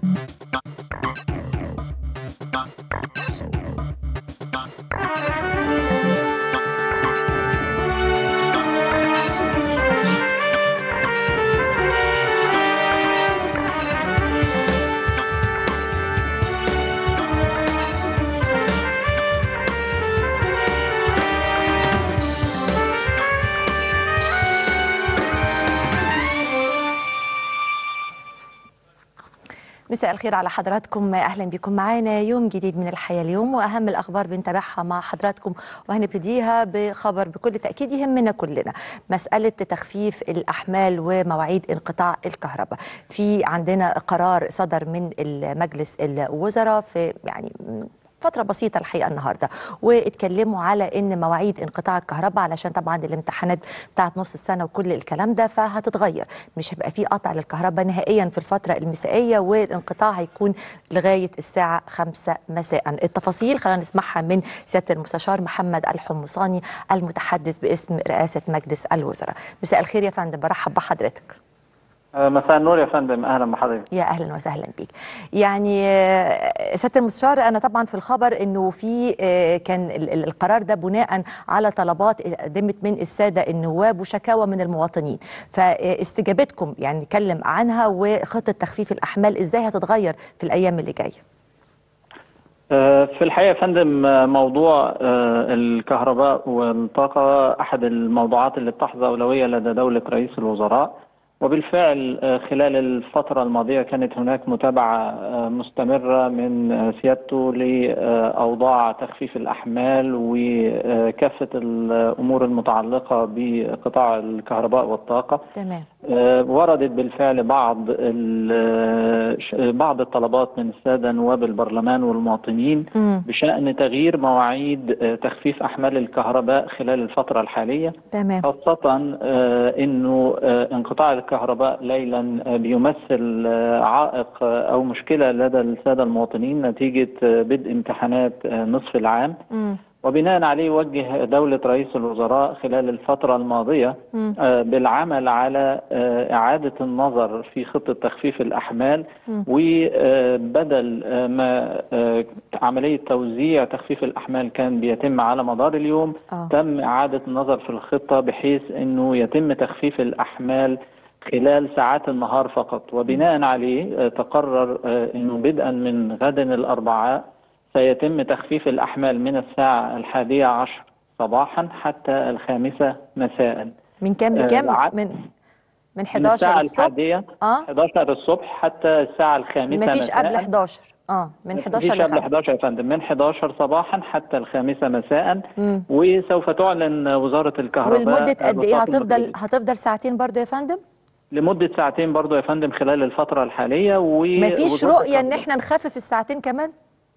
مساء الخير على حضراتكم اهلا بكم معانا يوم جديد من الحياه اليوم واهم الاخبار بنتابعها مع حضراتكم وهنبتديها بخبر بكل تاكيد يهمنا كلنا مساله تخفيف الاحمال ومواعيد انقطاع الكهرباء في عندنا قرار صدر من مجلس الوزراء في يعني فترة بسيطة الحقيقة النهاردة واتكلموا على ان مواعيد انقطاع الكهرباء علشان طبعا الامتحانات بتاعت نص السنة وكل الكلام ده فهتتغير مش هيبقى في قطع للكهرباء نهائيا في الفترة المسائية والانقطاع هيكون لغاية الساعة 5 مساء التفاصيل خلينا نسمعها من سيادة المستشار محمد الحمصاني المتحدث باسم رئاسة مجلس الوزراء مساء الخير يا فندم برحب بحضرتك مساء النور يا فندم اهلا بحضرتك يا اهلا وسهلا بيك يعني سياده المستشار انا طبعا في الخبر انه في كان القرار ده بناء على طلبات قدمت من الساده النواب وشكاوى من المواطنين فاستجابتكم يعني نتكلم عنها وخطه تخفيف الاحمال ازاي هتتغير في الايام اللي جايه في الحقيقه يا فندم موضوع الكهرباء والطاقه احد الموضوعات اللي بتحظى اولويه لدى دوله رئيس الوزراء وبالفعل خلال الفترة الماضية كانت هناك متابعة مستمرة من سيادته لأوضاع تخفيف الأحمال وكافة الأمور المتعلقة بقطاع الكهرباء والطاقة تمام وردت بالفعل بعض بعض الطلبات من السادة نواب البرلمان والمواطنين مم. بشأن تغيير مواعيد تخفيف أحمال الكهرباء خلال الفترة الحالية تمام خاصة أنه انقطاع الكهرباء ليلا بيمثل عائق أو مشكلة لدى السادة المواطنين نتيجة بدء امتحانات نصف العام مم. وبناء عليه وجه دولة رئيس الوزراء خلال الفترة الماضية مم. بالعمل على إعادة النظر في خطة تخفيف الأحمال مم. وبدل ما عملية توزيع تخفيف الأحمال كان بيتم على مدار اليوم آه. تم إعادة النظر في الخطة بحيث أنه يتم تخفيف الأحمال خلال ساعات النهار فقط وبناء عليه تقرر أنه بدءا من غد الأربعاء سيتم تخفيف الأحمال من الساعة الحادية عشر صباحا حتى الخامسة مساء من كام آه، لكام الع- من من من 11 الساعة الصبح الحادية اه 11 الصبح حتى الساعة الخامسة مفيش مساء قبل 11 اه من 11 مفيش ل قبل 5 11 يا فندم من 11 صباحا حتى الخامسة مساء مم. وسوف تعلن وزارة الكهرباء والمدة قد ايه الوساطة هتفضل المغربية. هتفضل ساعتين برضو يا فندم لمدة ساعتين برضو يا فندم خلال الفترة الحالية مفيش ووزارة رؤية ان الكهرباء- احنا نخفف الساعتين كمان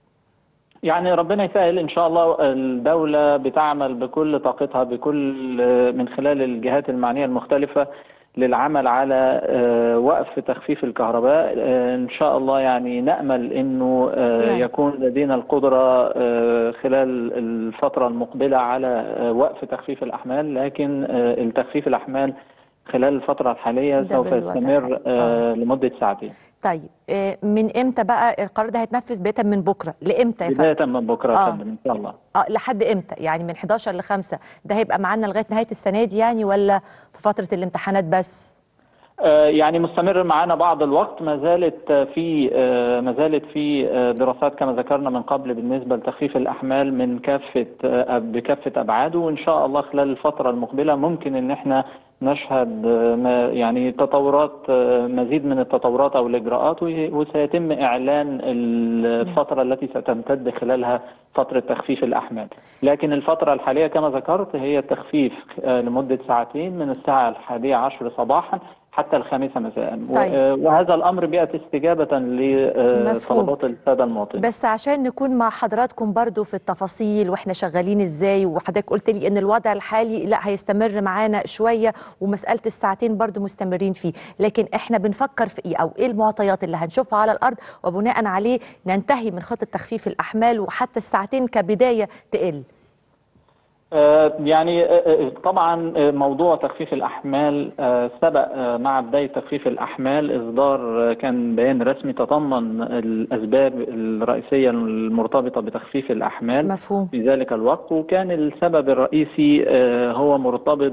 يعني ربنا يسهل ان شاء الله الدولة بتعمل بكل طاقتها بكل من خلال الجهات المعنية المختلفة للعمل على آه، وقف تخفيف الكهرباء آه، ان شاء الله يعني نأمل انه آه، نعم. يكون لدينا القدرة آه، خلال الفترة المقبلة على آه، وقف تخفيف الأحمال لكن آه، التخفيف الأحمال خلال الفترة الحالية ده سوف بالوضع يستمر الحالي. آه، لمدة ساعتين طيب آه، من امتى بقى القرار ده هيتنفذ بداية من بكرة لامتى يا فندم بداية من بكرة يا آه. فندم ان شاء الله اه لحد امتى يعني من 11 ل 5 ده هيبقى معانا لغاية نهاية السنة دي يعني ولا في فترة الامتحانات بس آه، يعني مستمر معانا بعض الوقت ما زالت آه، في آه، ما زالت في آه، دراسات كما ذكرنا من قبل بالنسبه لتخفيف الاحمال من كافه آه، بكافه ابعاده وان شاء الله خلال الفتره المقبله ممكن ان احنا نشهد آه، ما- يعني تطورات آه، مزيد من التطورات او الاجراءات وه- وسيتم اعلان الفتره التي ستمتد خلالها فتره تخفيف الاحمال لكن الفتره الحاليه كما ذكرت هي التخفيف آه، لمده ساعتين من الساعه الحادية عشر صباحا حتى الخامسة مساء و- طيب. آه، وهذا الأمر بيأتي استجابة مفهوم. لطلبات السادة المواطنين بس عشان نكون مع حضراتكم برضو في التفاصيل واحنا شغالين ازاي وحضرتك قلت لي ان الوضع الحالي لا هيستمر معانا شويه ومساله الساعتين برضو مستمرين فيه لكن احنا بنفكر في ايه او ايه المعطيات اللي هنشوفها على الارض وبناء عليه ننتهي من خطه تخفيف الاحمال وحتى الساعتين كبدايه تقل آه، يعني آه، آه، طبعا آه، موضوع تخفيف الأحمال آه، سبق آه، مع بداية تخفيف الأحمال إصدار آه، كان بيان رسمي تضمن الأسباب الرئيسية المرتبطة بتخفيف الأحمال مفهوم في ذلك الوقت وكان السبب الرئيسي آه، هو مرتبط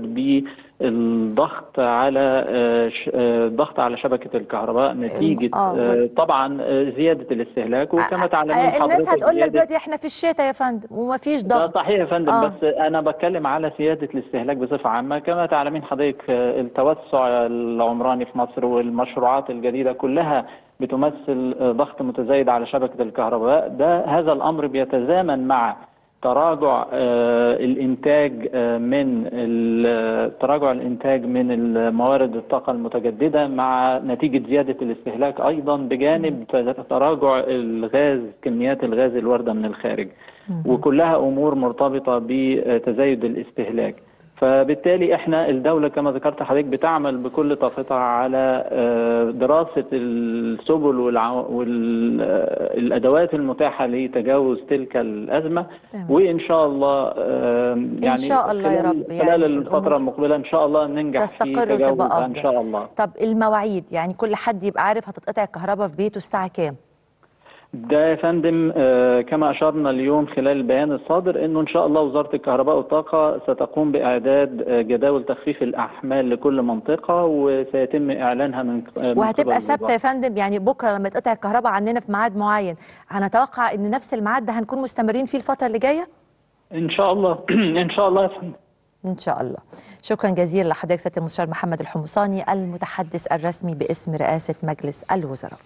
بالضغط على آه، ش- آه، الضغط على شبكة الكهرباء نتيجة آه، آه، طبعا آه، زيادة الاستهلاك وكما تعلمون آه، الناس حضرتك هتقول لك زيادة دلوقتي احنا في الشتاء يا فندم ومفيش ده ضغط صحيح يا فندم آه. بس انا بتكلم على سياده الاستهلاك بصفه عامه كما تعلمين حضرتك آه، التوسع العمراني في مصر والمشروعات الجديده كلها بتمثل آه، ضغط متزايد على شبكه الكهرباء ده هذا الامر بيتزامن مع تراجع آه، الانتاج آه، من ال- تراجع الانتاج من الموارد الطاقه المتجدده مع نتيجه زياده الاستهلاك ايضا بجانب تراجع الغاز كميات الغاز الوارده من الخارج وكلها امور مرتبطه بتزايد الاستهلاك فبالتالي احنا الدوله كما ذكرت حضرتك بتعمل بكل طاقتها على آه، دراسه السبل والادوات المتاحه لتجاوز تلك الازمه تمام. وان شاء الله آه، يعني شاء الله يا خلال- رب يعني خلال الأمور الفتره المقبله ان شاء الله ننجح في تستقر تجاوز وتبقى ان أفضل. شاء الله طب المواعيد يعني كل حد يبقى عارف هتتقطع الكهرباء في بيته الساعة كام ده يا فندم آه، كما اشرنا اليوم خلال البيان الصادر انه ان شاء الله وزاره الكهرباء والطاقه ستقوم باعداد آه، جداول تخفيف الاحمال لكل منطقه وسيتم اعلانها من آه، من وهتبقى قبل ثابتة يا فندم يعني بكرة لما تقطع الكهرباء عننا في ميعاد معين هنتوقع ان نفس الميعاد ده هنكون مستمرين فيه الفترة اللي جاية ان شاء الله ان شاء الله يا فندم ان شاء الله شكرا جزيلا لحضرتك سياده المستشار محمد الحمصاني المتحدث الرسمي باسم رئاسه مجلس الوزراء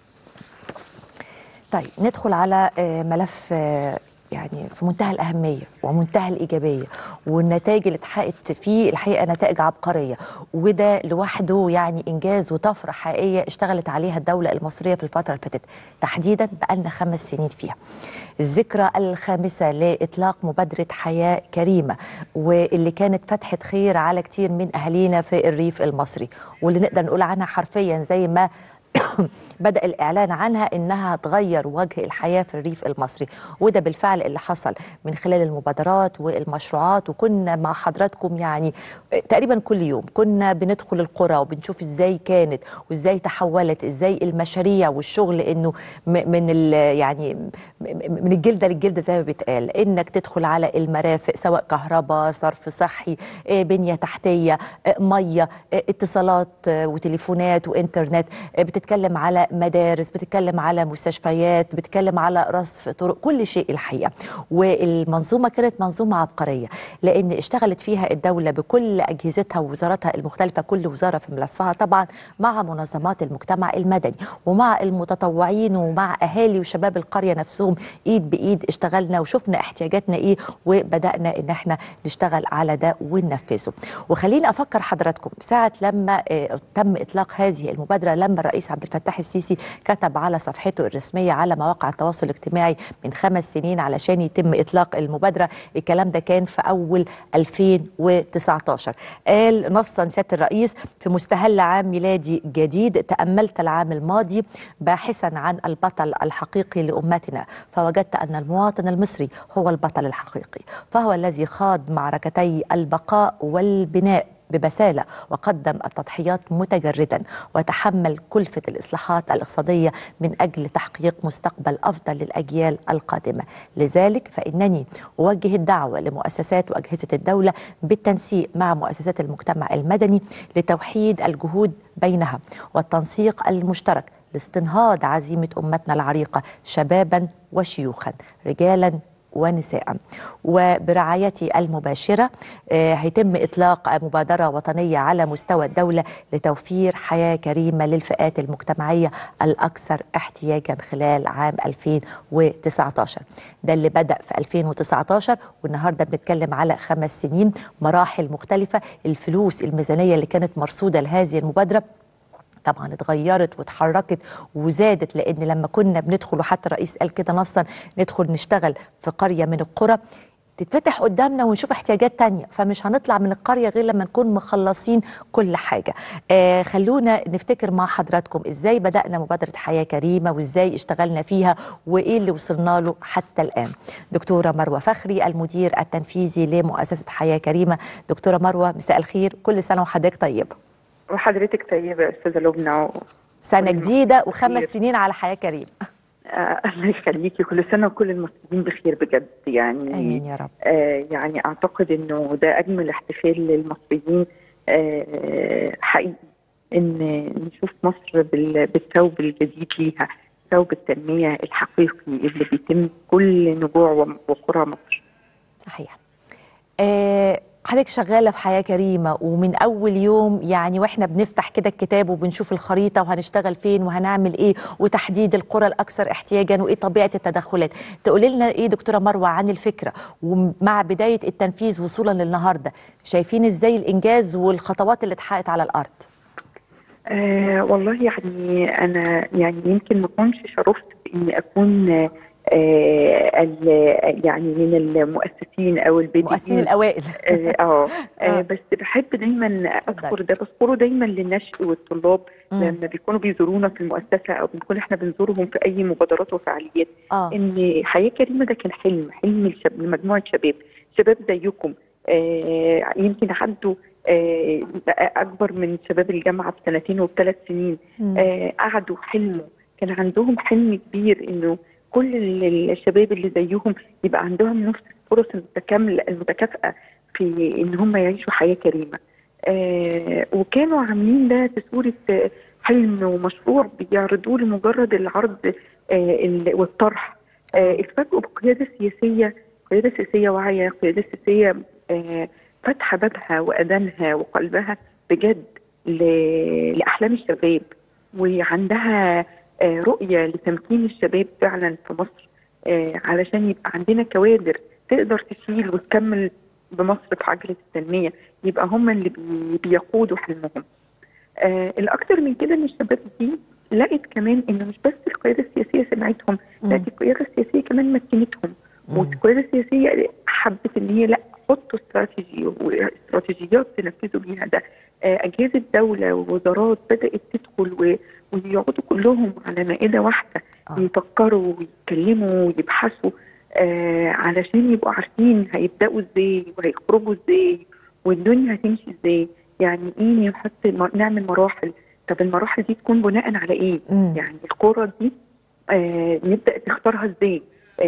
طيب ندخل على آه، ملف آه، يعني في منتهى الأهمية ومنتهى الإيجابية والنتائج اللي اتحققت فيه الحقيقة نتائج عبقرية وده لوحده يعني إنجاز وطفرة حقيقية اشتغلت عليها الدولة المصرية في الفترة اللي فاتت تحديدا بقالنا خمس سنين فيها الذكرى الخامسة لإطلاق مبادرة حياة كريمة واللي كانت فتحة خير على كتير من أهالينا في الريف المصري واللي نقدر نقول عنها حرفيا زي ما بدأ الإعلان عنها إنها هتغير وجه الحياة في الريف المصري وده بالفعل اللي حصل من خلال المبادرات والمشروعات وكنا مع حضراتكم يعني تقريبا كل يوم كنا بندخل القرى وبنشوف إزاي كانت وإزاي تحولت إزاي المشاريع والشغل إنه م- من ال يعني م- م- من الجلدة للجلدة زي ما بيتقال إنك تدخل على المرافق سواء كهرباء صرف صحي آه، بنية تحتية آه، مية آه، اتصالات آه، وتليفونات وإنترنت آه، بتتكلم على مدارس بتتكلم على مستشفيات بتتكلم على رصف طرق كل شيء الحقيقة والمنظومة كانت منظومة عبقرية لأن اشتغلت فيها الدولة بكل أجهزتها ووزاراتها المختلفة كل وزارة في ملفها طبعا مع منظمات المجتمع المدني ومع المتطوعين ومع أهالي وشباب القرية نفسهم إيد بإيد اشتغلنا وشفنا احتياجاتنا إيه وبدأنا إن احنا نشتغل على ده وننفذه وخليني أفكر حضراتكم ساعة لما آه، تم إطلاق هذه المبادرة لما الرئيس عبد الفتاح السيسي كتب على صفحته الرسمية على مواقع التواصل الاجتماعي من خمس سنين علشان يتم إطلاق المبادرة الكلام ده كان في أول 2019 قال نصا سيادة الرئيس في مستهل عام ميلادي جديد تأملت العام الماضي باحثا عن البطل الحقيقي لأمتنا فوجدت أن المواطن المصري هو البطل الحقيقي فهو الذي خاض معركتي البقاء والبناء ببسالة وقدم التضحيات متجردا وتحمل كلفة الإصلاحات الاقتصادية من أجل تحقيق مستقبل أفضل للأجيال القادمة لذلك فإنني أوجه الدعوة لمؤسسات وأجهزة الدولة بالتنسيق مع مؤسسات المجتمع المدني لتوحيد الجهود بينها والتنسيق المشترك لاستنهاض عزيمة أمتنا العريقة شبابا وشيوخا رجالا ونساء وبرعايتي المباشرة آه، هيتم إطلاق مبادرة وطنية على مستوى الدولة لتوفير حياة كريمة للفئات المجتمعية الأكثر احتياجا خلال عام 2019 ده اللي بدأ في 2019 والنهاردة بنتكلم على خمس سنين مراحل مختلفة الفلوس الميزانية اللي كانت مرصودة لهذه المبادرة طبعا اتغيرت واتحركت وزادت لان لما كنا بندخل وحتى الرئيس قال كده نصا ندخل نشتغل في قريه من القرى تتفتح قدامنا ونشوف احتياجات تانية فمش هنطلع من القرية غير لما نكون مخلصين كل حاجة آه خلونا نفتكر مع حضراتكم ازاي بدأنا مبادرة حياة كريمة وازاي اشتغلنا فيها وايه اللي وصلنا له حتى الآن دكتورة مروة فخري المدير التنفيذي لمؤسسة حياة كريمة دكتورة مروة مساء الخير كل سنة وحضرتك طيبة وحضرتك طيبة يا أستاذة لبنى و... سنة كل جديدة بخير. وخمس سنين على حياة كريمة آه الله يخليكي كل سنة وكل المصريين بخير بجد يعني آمين يا رب آه يعني أعتقد إنه ده أجمل احتفال للمصريين آه حقيقي إن نشوف مصر بال... بالثوب الجديد ليها ثوب التنمية الحقيقي اللي بيتم كل نجوع و- وقرى مصر صحيح آه، حضرتك شغالة في حياة كريمة ومن أول يوم يعني وإحنا بنفتح كده الكتاب وبنشوف الخريطة وهنشتغل فين وهنعمل إيه وتحديد القرى الأكثر احتياجا وإيه طبيعة التدخلات تقولي لنا إيه دكتورة مروة عن الفكرة ومع بداية التنفيذ وصولا للنهاردة شايفين إزاي الإنجاز والخطوات اللي اتحققت على الأرض آه والله يعني انا يعني يمكن ما اكونش شرفت باني اكون آه ال- يعني من المؤسسين او البديين مؤسسين الأوائل اه آه، آه. آه، بس بحب دايما اذكر ده بذكره دايما للنشء والطلاب مم. لما بيكونوا بيزورونا في المؤسسه او بنكون احنا بنزورهم في اي مبادرات وفعاليات آه ان حياه كريمه ده كان حلم حلم الشب... لمجموعه شباب شباب زيكم آه يمكن عدوا آه اكبر من شباب الجامعه بسنتين وبثلاث سنين مم. آه قعدوا حلموا كان عندهم حلم كبير انه كل ال- الشباب اللي زيهم يبقى عندهم نفس الفرص المتكامله المتكافئه في ان هم يعيشوا حياه كريمه. آه وكانوا عاملين ده في صوره آه، حلم ومشروع بيعرضوه لمجرد العرض آه ال- والطرح. آه اتفاجئوا بقياده سياسيه قياده سياسيه واعيه، قياده سياسيه آه فاتحه بابها واذانها وقلبها بجد ل- لاحلام الشباب وعندها آه، رؤيه لتمكين الشباب فعلا في مصر آه، علشان يبقى عندنا كوادر تقدر تشيل وتكمل بمصر في عجله التنميه يبقى هم اللي بي- بيقودوا حلمهم. آه الاكثر من كده ان الشباب دي لقت كمان ان مش بس القياده السياسيه سمعتهم مم. لكن القياده السياسيه كمان مكنتهم مم. والقياده السياسيه حبت ان هي لا حطوا استراتيجي واستراتيجيات تنفذوا بيها ده آه، اجهزه دوله ووزارات بدات تدخل و- ويقعدوا كلهم على مائده واحده آه. يفكروا ويتكلموا ويبحثوا آه علشان يبقوا عارفين هيبداوا ازاي وهيخرجوا ازاي والدنيا هتمشي ازاي يعني ايه نحط م- نعمل مراحل طب المراحل دي تكون بناء على ايه مم. يعني الكرة دي آه نبدا تختارها ازاي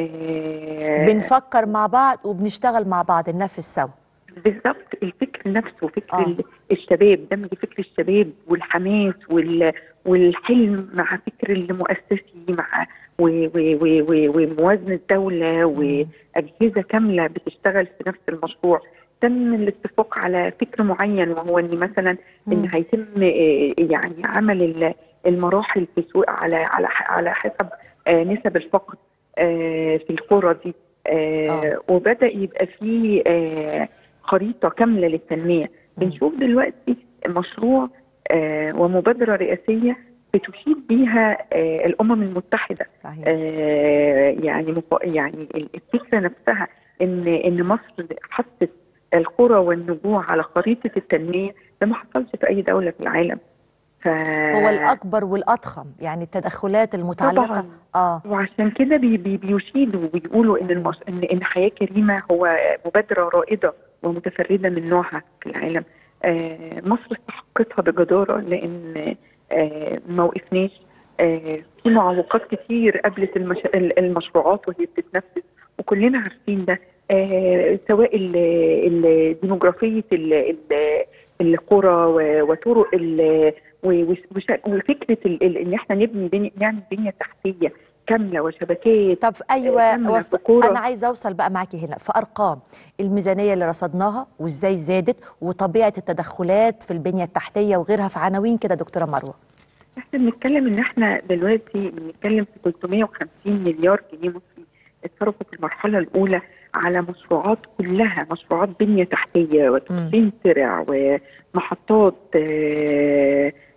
آه بنفكر مع بعض وبنشتغل مع بعض ننفذ سوا بالظبط الفكر نفسه فكر آه. آه. الشباب دمج فكر الشباب والحماس وال والحلم مع فكر المؤسسي مع و- و- و- و- وموازنه دوله واجهزه كامله بتشتغل في نفس المشروع تم الاتفاق على فكر معين وهو ان مثلا ان مم. هيتم آه، يعني عمل ال- المراحل في سوق على على ح- على حسب آه، نسب الفقر آه، في القرى دي آه. آه، وبدا يبقى في آه، خريطه كامله للتنميه مم. بنشوف دلوقتي مشروع آه، ومبادره رئاسيه بتشيد بيها آه، الامم المتحده صحيح آه، يعني مف- يعني الفكره نفسها ان ان مصر حطت القرى والنجوع على خريطه التنميه ده ما حصلش في اي دوله في العالم ف هو الأكبر والأضخم يعني التدخلات المتعلقة طبعا آه وعشان كده بي بي بيشيدوا وبيقولوا ان صحيح. المش... ان ان حياه كريمه هو مبادره رائده ومتفرده من نوعها في العالم. آه مصر استحقتها بجداره لان آه ما وقفناش آه في معوقات كتير قابلت المش... ال- المشروعات وهي بتتنفذ وكلنا عارفين ده آه سواء ال- ال- ديموغرافيه ال- ال- القرى و- وطرق ال- و- وش- وفكره ال- ال- ان احنا نبني بني نعمل بنيه تحتيه كامله وشبكات طب ايوه كاملة وص... في كورة. انا عايزه اوصل بقى معاكي هنا في ارقام الميزانيه اللي رصدناها وازاي زادت وطبيعه التدخلات في البنيه التحتيه وغيرها في عناوين كده دكتوره مروه احنا بنتكلم ان احنا دلوقتي بنتكلم في 350 مليار جنيه مصري اتصرفوا في المرحله الاولى على مشروعات كلها مشروعات بنيه تحتيه وتوسيع ترع ومحطات آه،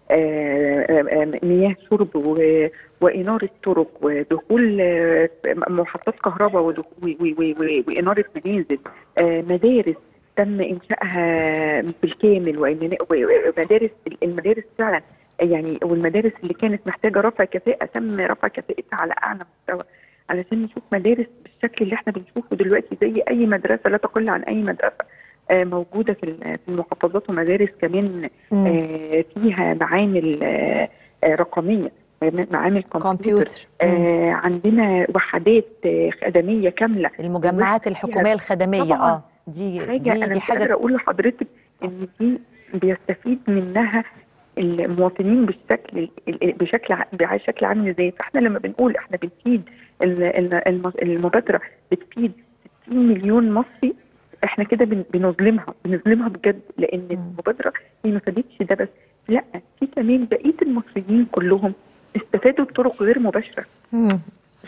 آه، آه، مياه شرب و- وإنارة طرق ودخول آه، محطات كهرباء ودخ- و- و- و- و- وإنارة منازل آه، مدارس تم إنشائها بالكامل وإن- ومدارس المدارس فعلا يعني والمدارس اللي كانت محتاجة رفع كفاءة تم رفع كفاءتها على أعلى مستوى علشان نشوف مدارس بالشكل اللي احنا بنشوفه دلوقتي زي أي مدرسة لا تقل عن أي مدرسة آه، موجودة في ال- في المحافظات ومدارس كمان مم. آه، فيها معامل آه، آه، رقميه معامل كمبيوتر كمبيوتر مم. آه، عندنا وحدات آه، خدميه كامله المجمعات الحكوميه الخدميه طبعاً. اه دي حاجه دي, انا دي مش قادره حاجه اقول لحضرتك ان دي بيستفيد منها المواطنين بالشكل ال- بشكل ع- بشكل عامل ازاي فاحنا لما بنقول احنا بنفيد ال- ال- الم- المبادره بتفيد 60 مليون مصري احنا كده بن- بنظلمها بنظلمها بجد لان مم. المبادره هي ما فادتش ده بس لا في كمان بقيه المصريين كلهم استفادوا بطرق غير مباشره مم.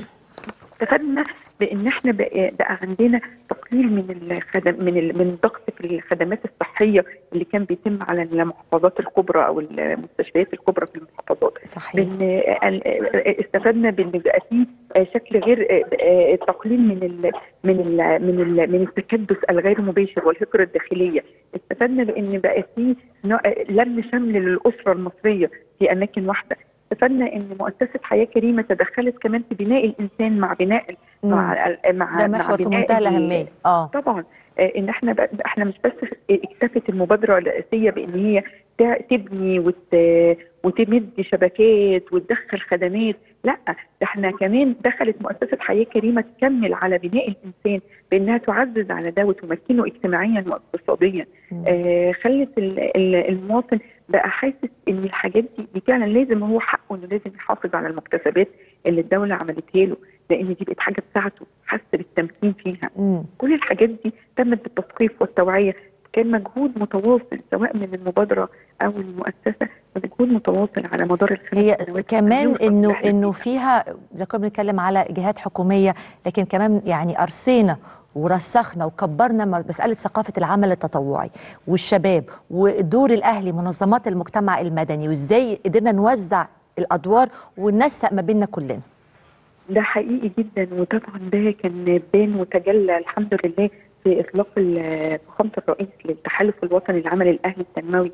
استفدنا بان احنا بقى, بقى عندنا تقليل من الخدم من ال- من الضغط في الخدمات الصحيه اللي كان بيتم على المحافظات الكبرى او المستشفيات الكبرى في المحافظات صحيح بان ال- استفدنا بان بقى في شكل غير تقليل من ال من ال من ال من التكدس الغير مباشر والهجره الداخليه استفدنا بان بقى في نوع- لم شمل للاسره المصريه في اماكن واحده استفدنا ان مؤسسه حياه كريمه تدخلت كمان في بناء الانسان مع بناء مم. مع مع ده مع محور في بناء منتهى ال- الاهميه اه طبعا آه، ان احنا بقى احنا مش بس اكتفت المبادره الرئاسيه بان هي تع- تبني وت... وتمد شبكات وتدخل خدمات لا ده احنا كمان دخلت مؤسسه حياه كريمه تكمل على بناء الانسان بانها تعزز على ده وتمكنه اجتماعيا واقتصاديا مم. آه خلت ال- ال- المواطن بقى حاسس ان الحاجات دي, دي فعلا لازم هو حقه انه لازم يحافظ على المكتسبات اللي الدوله عملتها له لان دي بقت حاجه بتاعته حس بالتمكين فيها مم. كل الحاجات دي تمت بالتثقيف والتوعيه كان مجهود متواصل سواء من المبادره او المؤسسه مجهود متواصل على مدار الخمس هي سنوات كمان يوصل انه لإحنا انه فيه. فيها اذا كنا بنتكلم على جهات حكوميه لكن كمان يعني ارسينا ورسخنا وكبرنا م- مساله ثقافه العمل التطوعي والشباب ودور الاهلي منظمات المجتمع المدني وازاي قدرنا نوزع الادوار وننسق ما بيننا كلنا ده حقيقي جدا وطبعا ده كان بان وتجلى الحمد لله في اطلاق ال- فخامه الرئيس للتحالف الوطني للعمل الاهلي التنموي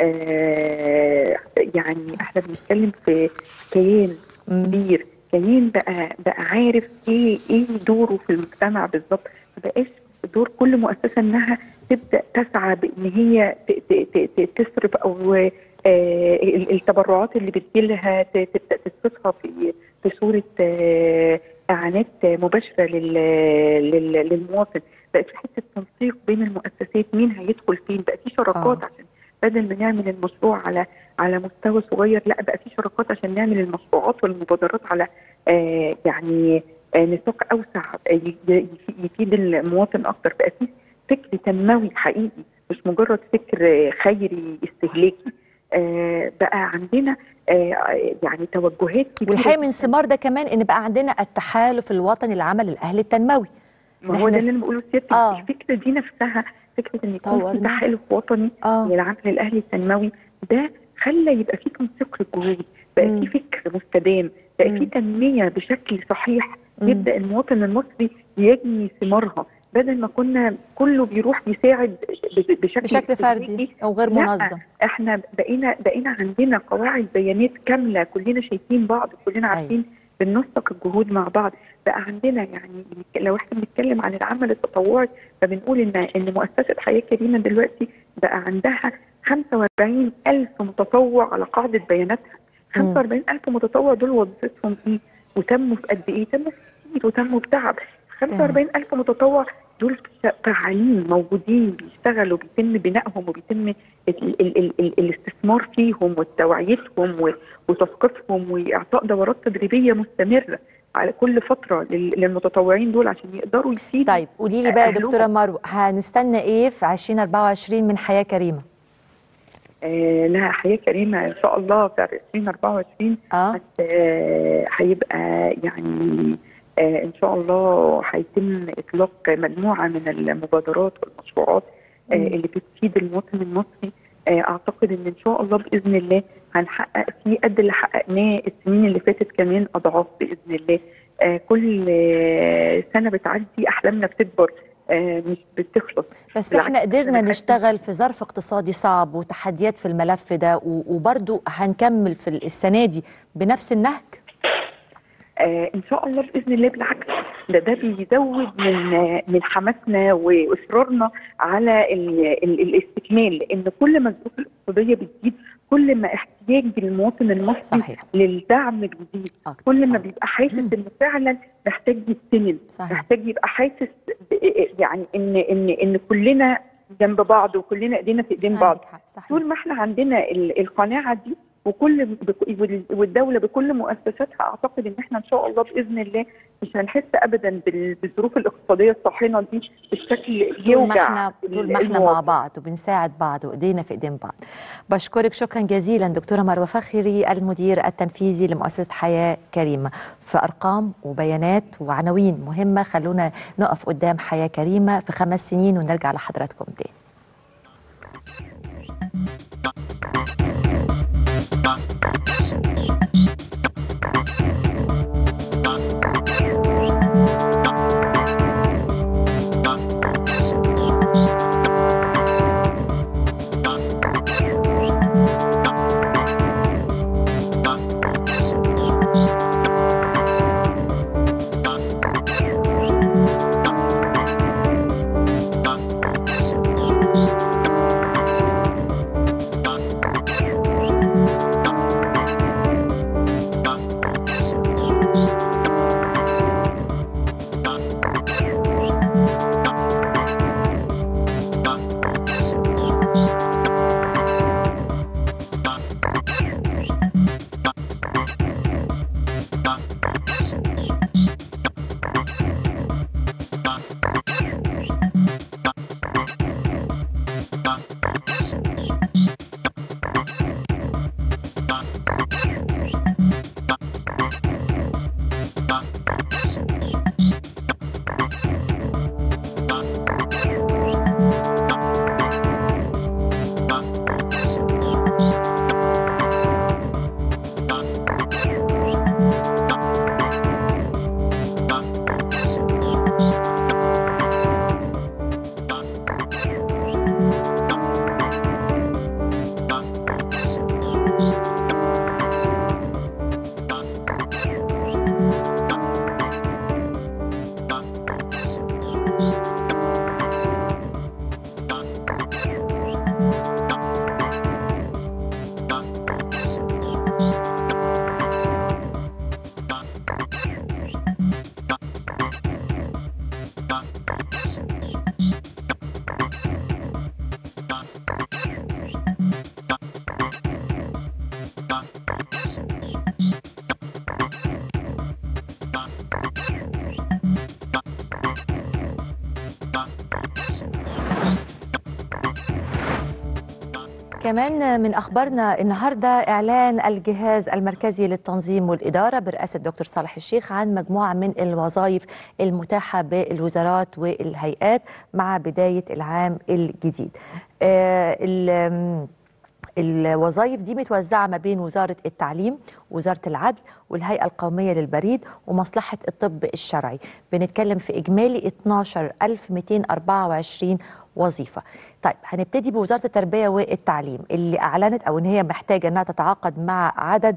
آه يعني احنا بنتكلم في كيان مم. كبير كيان بقى بقى عارف ايه ايه دوره في المجتمع بالظبط ما بقاش دور كل مؤسسه انها تبدا تسعى بان هي ت- ت- ت- ت- تصرف او آه ال- التبرعات اللي بتجيلها ت- تبدا تصرفها في في صوره آه اعانات مباشره لل- لل- للمواطن بقت في حته تنسيق بين المؤسسات مين هيدخل فين بقى في شراكات آه. عشان بدل ما نعمل المشروع على على مستوى صغير لا بقى في شراكات عشان نعمل المشروعات والمبادرات على آه يعني آه نطاق اوسع آه، ي- ي- يفيد المواطن اكتر بقى في فكر تنموي حقيقي مش مجرد فكر آه، خيري استهلاكي آه بقى عندنا آه يعني توجهات كبيره والحقيقه من جداً. ثمار ده كمان ان بقى عندنا التحالف الوطني للعمل الاهلي التنموي ما هو إحنا ده س- اللي انا بقوله سيادتك آه. الفكره دي نفسها فكره ان يكون في طورنا. تحالف وطني اه للعمل الاهلي التنموي ده خلى يبقى في تنسيق للجهود بقى مم. في فكر مستدام بقى مم. في تنميه بشكل صحيح مم. يبدا المواطن المصري يجني ثمارها بدل ما كنا كله بيروح يساعد ب- بشكل بشكل فردي استهلاكي. او غير لا. منظم احنا بقينا بقينا عندنا قواعد بيانات كامله كلنا شايفين بعض كلنا أيوة. عارفين بننسق الجهود مع بعض بقى عندنا يعني لو احنا بنتكلم عن العمل التطوعي فبنقول ان ان مؤسسه حياه كريمه دلوقتي بقى عندها 45 الف متطوع على قاعده بياناتها مم. 45 الف متطوع دول وظيفتهم ايه وتموا في قد ايه تموا في كتير وتموا بتعب 45 الف متطوع دول فعالين موجودين بيشتغلوا بيتم بنائهم وبيتم ال ال ال ال الاستثمار فيهم وتوعيتهم و- وتثقيفهم واعطاء دورات تدريبيه مستمره على كل فتره لل- للمتطوعين دول عشان يقدروا يفيدوا طيب قولي لي بقى يا أهلهم. دكتوره مروه هنستنى ايه في 2024 من حياه كريمه آه لها حياه كريمه ان شاء الله في 2024 اه هت- آه، هيبقى يعني آه، ان شاء الله هيتم اطلاق مجموعه من المبادرات والمشروعات آه، مم. اللي بتفيد المواطن المصري آه، اعتقد ان ان شاء الله باذن الله هنحقق فيه قد اللي حققناه السنين اللي فاتت كمان اضعاف باذن الله آه، كل آه، سنه بتعدي احلامنا بتكبر آه، مش بتخلص بس بالعكس، احنا قدرنا أنا حاسة- نشتغل في ظرف اقتصادي صعب وتحديات في الملف ده و- وبرضو هنكمل في السنة دي بنفس النهج آه ان شاء الله باذن الله بالعكس ده ده بيزود من آه، من حماسنا واصرارنا على ال ال الاستكمال لان كل ما الظروف الاقتصاديه بتزيد كل ما احتياج المواطن المصري صحيح للدعم بيزيد أكتر. كل ما بيبقى حاسس مم. انه فعلا محتاج يستند صحيح محتاج يبقى حاسس ب- يعني ان ان ان كلنا جنب بعض وكلنا ايدينا في ايدين بعض عندك حق صحيح طول ما احنا عندنا ال- القناعه دي وكل بك- وال- والدوله بكل مؤسساتها اعتقد ان احنا ان شاء الله باذن الله مش هنحس ابدا بال- بالظروف الاقتصاديه الطاحنه دي بشكل طول ما يوجع احنا طول ما احنا مع المواطن. بعض وبنساعد بعض وايدينا في ايدين بعض بشكرك شكرا جزيلا دكتوره مروه فخري المدير التنفيذي لمؤسسه حياه كريمه في ارقام وبيانات وعناوين مهمه خلونا نقف قدام حياه كريمه في خمس سنين ونرجع لحضراتكم تاني كمان من اخبارنا النهارده اعلان الجهاز المركزي للتنظيم والاداره برئاسه دكتور صالح الشيخ عن مجموعه من الوظائف المتاحه بالوزارات والهيئات مع بدايه العام الجديد. آه ال- الوظائف دي متوزعة ما بين وزارة التعليم وزارة العدل والهيئة القومية للبريد ومصلحة الطب الشرعي بنتكلم في إجمالي 12224 وظيفة طيب هنبتدي بوزارة التربية والتعليم اللي أعلنت أو إن هي محتاجة أنها تتعاقد مع عدد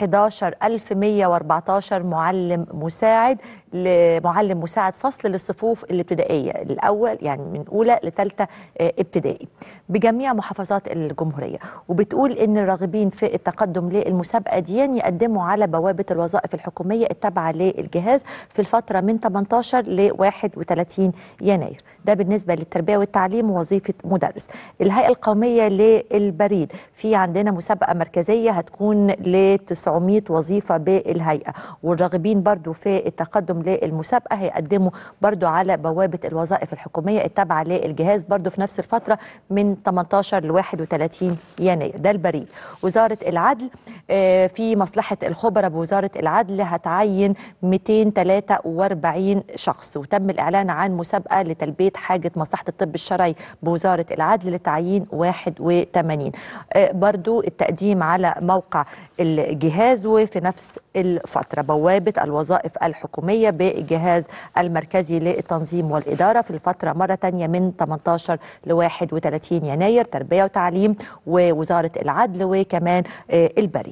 11114 معلم مساعد لمعلم مساعد فصل للصفوف الابتدائية الأول يعني من أولى لثالثة آه، ابتدائي بجميع محافظات الجمهورية وبتقول إن الراغبين في التقدم للمسابقة دي يقدموا على بوابة الوظائف الحكومية التابعة للجهاز في الفترة من 18 ل 31 يناير ده بالنسبة للتربية والتعليم ووظيفة مدرس الهيئة القومية للبريد في عندنا مسابقة مركزية هتكون ل 900 وظيفة بالهيئة والراغبين برضو في التقدم للمسابقة هيقدموا برضو على بوابة الوظائف الحكومية التابعة للجهاز برضو في نفس الفترة من 18 ل 31 يناير ده البريد وزارة العدل آه، في مصلحة الخبراء بوزارة العدل هتعين 243 شخص وتم الإعلان عن مسابقة لتلبية حاجة مصلحة الطب الشرعي الشرعي بوزاره العدل لتعيين 81 آه، برضو التقديم على موقع الجهاز وفي نفس الفتره بوابه الوظائف الحكوميه بالجهاز المركزي للتنظيم والاداره في الفتره مره تانية من 18 ل 31 يناير تربيه وتعليم ووزاره العدل وكمان آه، البريد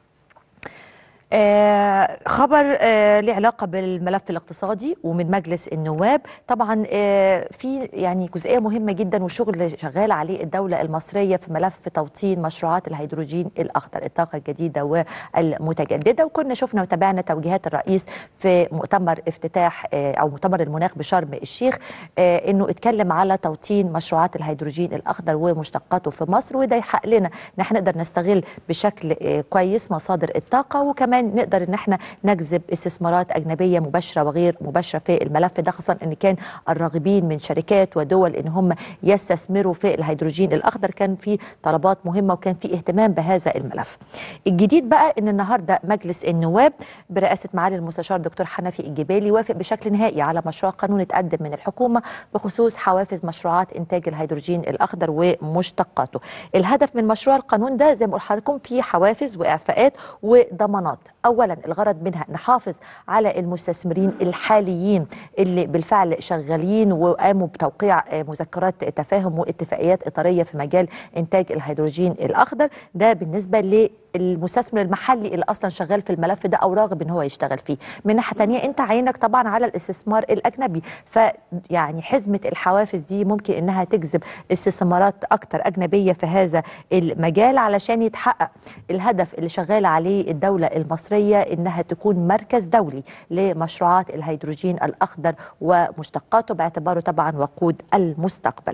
آه خبر آه له علاقه بالملف الاقتصادي ومن مجلس النواب طبعا آه في يعني جزئيه مهمه جدا وشغل شغال عليه الدوله المصريه في ملف توطين مشروعات الهيدروجين الاخضر الطاقه الجديده والمتجدده وكنا شفنا وتابعنا توجيهات الرئيس في مؤتمر افتتاح آه او مؤتمر المناخ بشرم الشيخ آه انه اتكلم على توطين مشروعات الهيدروجين الاخضر ومشتقاته في مصر وده يحق لنا ان احنا نقدر نستغل بشكل آه كويس مصادر الطاقه وكمان كمان نقدر ان احنا نجذب استثمارات اجنبيه مباشره وغير مباشره في الملف ده خاصه ان كان الراغبين من شركات ودول ان هم يستثمروا في الهيدروجين الاخضر كان في طلبات مهمه وكان في اهتمام بهذا الملف. الجديد بقى ان النهارده مجلس النواب برئاسه معالي المستشار دكتور حنفي الجبالي وافق بشكل نهائي على مشروع قانون اتقدم من الحكومه بخصوص حوافز مشروعات انتاج الهيدروجين الاخضر ومشتقاته. الهدف من مشروع القانون ده زي ما قلت لحضراتكم في حوافز واعفاءات وضمانات اولا الغرض منها نحافظ على المستثمرين الحاليين اللي بالفعل شغالين وقاموا بتوقيع مذكرات تفاهم واتفاقيات اطاريه في مجال انتاج الهيدروجين الاخضر ده بالنسبه للمستثمر المحلي اللي اصلا شغال في الملف ده او راغب ان هو يشتغل فيه من ناحيه ثانيه انت عينك طبعا على الاستثمار الاجنبي فيعني حزمه الحوافز دي ممكن انها تجذب استثمارات اكتر اجنبيه في هذا المجال علشان يتحقق الهدف اللي شغاله عليه الدوله المصريه انها تكون مركز دولي لمشروعات الهيدروجين الاخضر ومشتقاته باعتباره طبعا وقود المستقبل.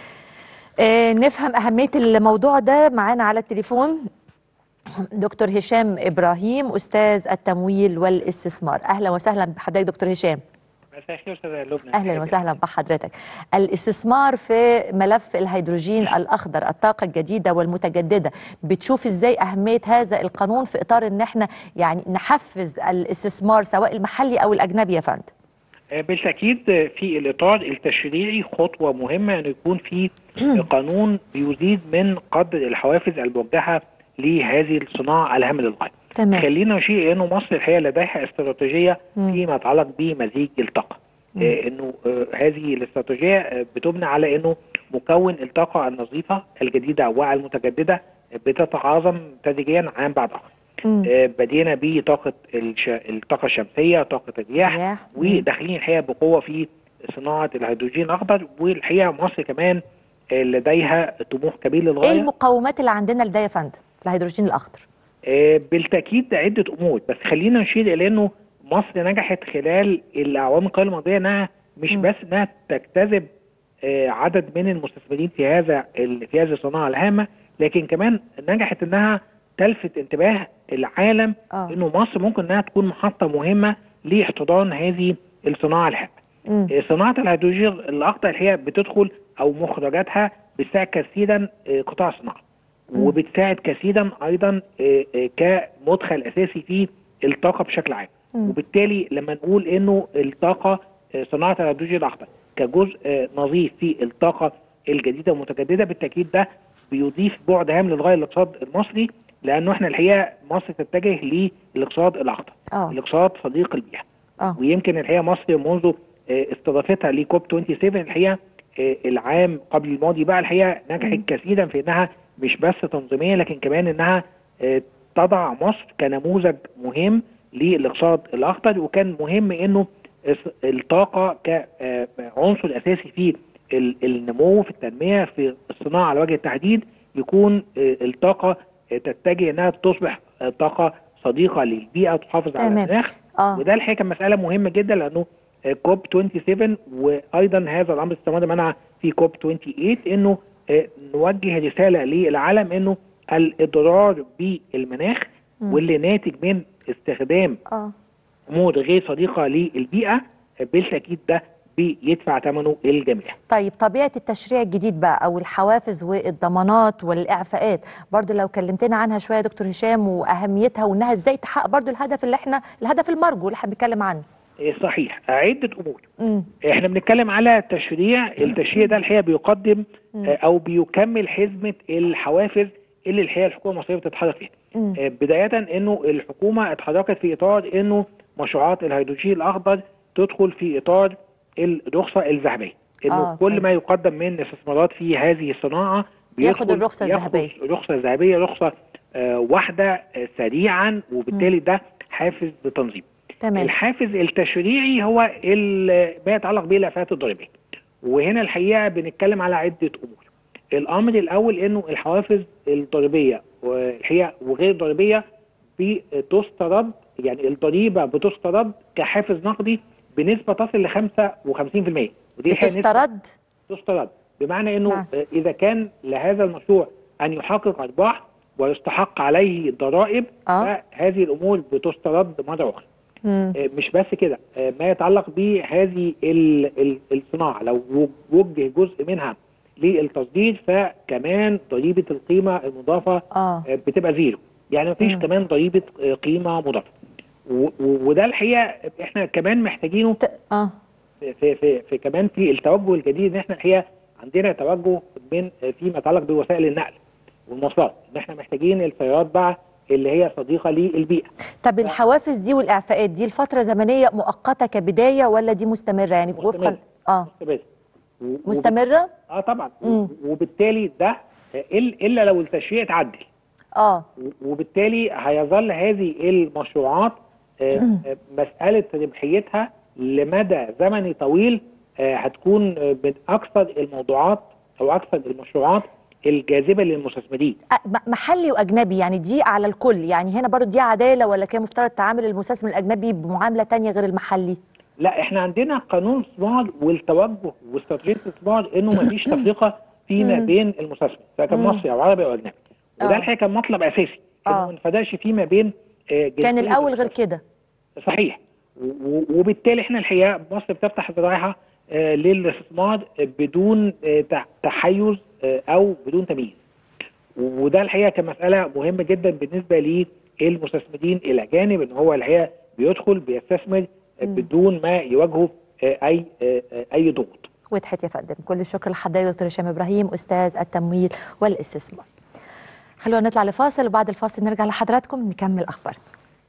آه نفهم اهميه الموضوع ده معانا على التليفون دكتور هشام ابراهيم استاذ التمويل والاستثمار اهلا وسهلا بحضرتك دكتور هشام مساء الخير استاذ لبنى اهلا وسهلا بحضرتك الاستثمار في ملف الهيدروجين الاخضر الطاقه الجديده والمتجدده بتشوف ازاي اهميه هذا القانون في اطار ان احنا يعني نحفز الاستثمار سواء المحلي او الاجنبي يا فندم بالتاكيد في الاطار التشريعي خطوه مهمه ان يكون في قانون بيزيد من قدر الحوافز الموجهه لهذه الصناعه الهامه للغايه. تمام خلينا نشير انه مصر الحقيقه لديها استراتيجيه فيما يتعلق بمزيج الطاقه. آه انه آه هذه الاستراتيجيه آه بتبنى على انه مكون الطاقه النظيفه الجديده والمتجدده بتتعاظم تدريجيا عام بعد اخر. آه بدينا بطاقه الش... الطاقه الشمسيه، طاقه الرياح وداخلين الحقيقه بقوه في صناعه الهيدروجين الاخضر والحقيقه مصر كمان لديها طموح كبير للغايه. ايه المقومات اللي عندنا لده يا فندم؟ الهيدروجين الاخضر. آه بالتاكيد عده امور بس خلينا نشير الى انه مصر نجحت خلال الاعوام القليله الماضيه انها مش م. بس انها تجتذب آه عدد من المستثمرين في هذا في هذه الصناعه الهامه لكن كمان نجحت انها تلفت انتباه العالم آه. انه مصر ممكن انها تكون محطه مهمه لاحتضان هذه الصناعه الهامه. آه صناعه الهيدروجين الاخضر هي بتدخل او مخرجاتها بتساعد كثيرا قطاع الصناعه. وبتساعد كثيرا ايضا كمدخل اساسي في الطاقه بشكل عام وبالتالي لما نقول انه الطاقه صناعه الهيدروجين الاخضر كجزء نظيف في الطاقه الجديده والمتجدده بالتاكيد ده بيضيف بعد هام للغايه للاقتصاد المصري لانه احنا الحقيقه مصر تتجه للاقتصاد الاخضر أوه. الاقتصاد صديق البيئه أوه. ويمكن الحقيقه مصر منذ استضافتها لكوب 27 الحقيقه العام قبل الماضي بقى الحقيقه نجحت كثيرا في انها مش بس تنظيميه لكن كمان انها تضع مصر كنموذج مهم للاقتصاد الاخضر وكان مهم انه الطاقه كعنصر اساسي في النمو في التنميه في الصناعه على وجه التحديد يكون الطاقه تتجه انها تصبح طاقه صديقه للبيئه وتحافظ على المناخ آه. وده الحقيقه كان مساله مهمه جدا لانه كوب 27 وايضا هذا الامر استمر معنا في كوب 28 انه نوجه رساله للعالم انه الاضرار بالمناخ م. واللي ناتج من استخدام اه امور غير صديقه للبيئه بالتاكيد ده بيدفع ثمنه الجميع. طيب طبيعه التشريع الجديد بقى او الحوافز والضمانات والاعفاءات برضو لو كلمتنا عنها شويه يا دكتور هشام واهميتها وانها ازاي تحقق برضو الهدف اللي احنا الهدف المرجو اللي احنا بنتكلم عنه. صحيح عده امور مم. احنا بنتكلم على تشريع التشريع ده الحقيقه بيقدم آه، او بيكمل حزمه الحوافز اللي الحقيقه الحكومه المصريه بتتحرك فيها مم. آه، بدايه انه الحكومه اتحركت في اطار انه مشروعات الهيدروجين الاخضر تدخل في اطار الرخصه الذهبيه انه آه، كل كويس. ما يقدم من استثمارات في هذه الصناعه ياخد بيدخل- الرخصة ياخد الذهبية. الرخصه الذهبيه رخصه آه، واحده آه، سريعا وبالتالي ده حافز لتنظيم تمام الحافز التشريعي هو ال- ما يتعلق بالافات الضريبيه وهنا الحقيقه بنتكلم على عده امور الامر الاول انه الحوافز الضريبيه والحقيقه وغير الضريبيه بتسترد يعني الضريبه بتسترد كحافز نقدي بنسبه تصل ل 55% ودي الحقيقة نسبة بتسترد تسترد بمعنى انه نعم. آه، اذا كان لهذا المشروع ان يحقق ارباح ويستحق عليه الضرائب آه. فهذه الامور بتسترد مره اخرى مم. آه، مش بس كده آه، ما يتعلق بهذه ال- ال- الصناعه لو و- وجه جزء منها للتصدير فكمان ضريبه القيمه المضافه اه آه، بتبقى زيرو يعني مفيش مم. كمان ضريبه آه، قيمه مضافه و- و- وده الحقيقه احنا كمان محتاجينه ت... اه في في في كمان في التوجه الجديد ان احنا الحقيقه عندنا توجه من فيما يتعلق بوسائل النقل والمواصلات ان احنا محتاجين السيارات بقى اللي هي صديقه للبيئه طب الحوافز دي والاعفاءات دي الفتره زمنيه مؤقته كبدايه ولا دي مستمره يعني وفقا مستمرة. اه بس و- وب- مستمره اه طبعا مم. وبالتالي ده إل- الا لو التشريع اتعدل اه وبالتالي هيظل هذه المشروعات آه، آه، مساله ربحيتها لمدى زمني طويل آه، هتكون آه، من اكثر الموضوعات او اكثر المشروعات الجاذبه للمستثمرين أ- م- محلي واجنبي يعني دي على الكل يعني هنا برضو دي عداله ولا كان مفترض تعامل المستثمر الاجنبي بمعامله تانية غير المحلي لا احنا عندنا قانون استثمار والتوجه واستراتيجيه الاستثمار انه ما فيش تفرقه فيما مم. بين المستثمر سواء كان مم. مصري او عربي او اجنبي وده آه. الحقيقه كان مطلب اساسي آه. انه ما نفرقش فيما بين آه، كان جنسية الاول غير المستثمر. كده صحيح و- و- وبالتالي احنا الحقيقه مصر بتفتح ذراعها آه، للاستثمار آه، بدون آه، تع- تحيز آه، او بدون تمييز وده الحقيقه كمساله مهمه جدا بالنسبه للمستثمرين الاجانب ان هو الحقيقه بيدخل بيستثمر آه، مم. بدون ما يواجهه آه، اي آه، آه، اي ضغوط وضحت يا فندم كل الشكر لحضرتك دكتور هشام ابراهيم استاذ التمويل والاستثمار خلونا نطلع لفاصل وبعد الفاصل نرجع لحضراتكم نكمل اخبارنا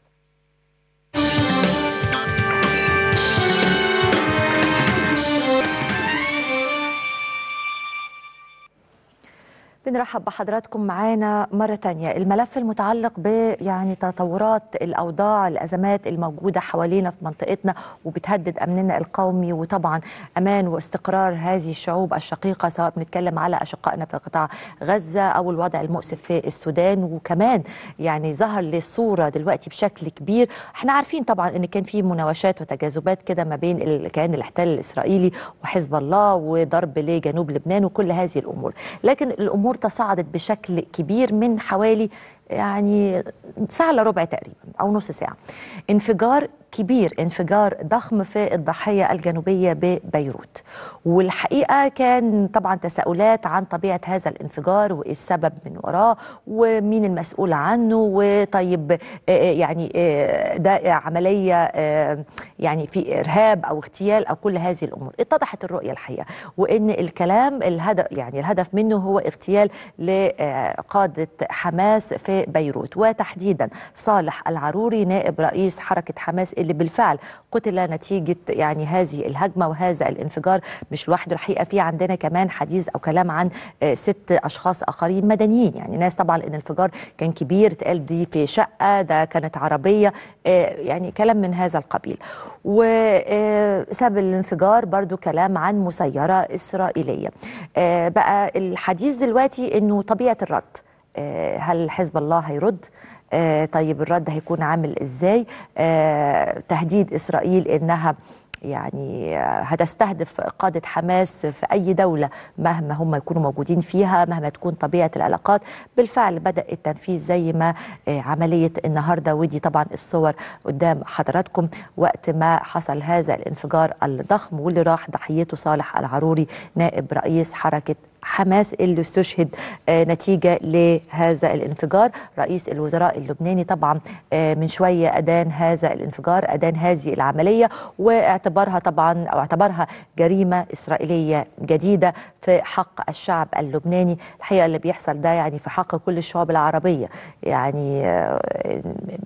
بنرحب بحضراتكم معانا مرة تانية الملف المتعلق ب يعني تطورات الأوضاع الأزمات الموجودة حوالينا في منطقتنا وبتهدد أمننا القومي وطبعا أمان واستقرار هذه الشعوب الشقيقة سواء بنتكلم على أشقائنا في قطاع غزة أو الوضع المؤسف في السودان وكمان يعني ظهر للصورة دلوقتي بشكل كبير احنا عارفين طبعا ان كان في مناوشات وتجاذبات كده ما بين ال- كيان الاحتلال الإسرائيلي وحزب الله وضرب لجنوب لبنان وكل هذه الأمور لكن الأمور تصاعدت بشكل كبير من حوالي يعني ساعة الا ربع تقريبا أو نص ساعة انفجار كبير انفجار ضخم في الضاحية الجنوبية ببيروت والحقيقة كان طبعا تساؤلات عن طبيعة هذا الانفجار وإيه السبب من وراه ومين المسؤول عنه وطيب آه، يعني آه، ده عملية آه، يعني في إرهاب أو اغتيال أو كل هذه الأمور اتضحت الرؤية الحقيقة وإن الكلام الهدف يعني الهدف منه هو اغتيال لقادة حماس في بيروت وتحديدا صالح العروري نائب رئيس حركة حماس اللي بالفعل قتل نتيجة يعني هذه الهجمة وهذا الانفجار مش لوحده الحقيقة في عندنا كمان حديث أو كلام عن آه، ست أشخاص آخرين مدنيين يعني ناس طبعا لأن الانفجار كان كبير اتقال دي في شقة ده كانت عربية آه، يعني كلام من هذا القبيل وسبب الانفجار برضو كلام عن مسيرة إسرائيلية آه، بقى الحديث دلوقتي أنه طبيعة الرد آه، هل حزب الله هيرد آه، طيب الرد هيكون عامل ازاي آه، تهديد اسرائيل انها يعني آه، هتستهدف قادة حماس في أي دولة مهما هم يكونوا موجودين فيها مهما تكون طبيعة العلاقات بالفعل بدأ التنفيذ زي ما آه، عملية النهاردة ودي طبعا الصور قدام حضراتكم وقت ما حصل هذا الانفجار الضخم واللي راح ضحيته صالح العروري نائب رئيس حركة حماس اللي استشهد آه، نتيجة لهذا الانفجار رئيس الوزراء اللبناني طبعا آه، من شوية أدان هذا الانفجار أدان هذه العملية واعتبرها طبعا أو اعتبرها جريمة إسرائيلية جديدة في حق الشعب اللبناني الحقيقة اللي بيحصل ده يعني في حق كل الشعوب العربية يعني آه،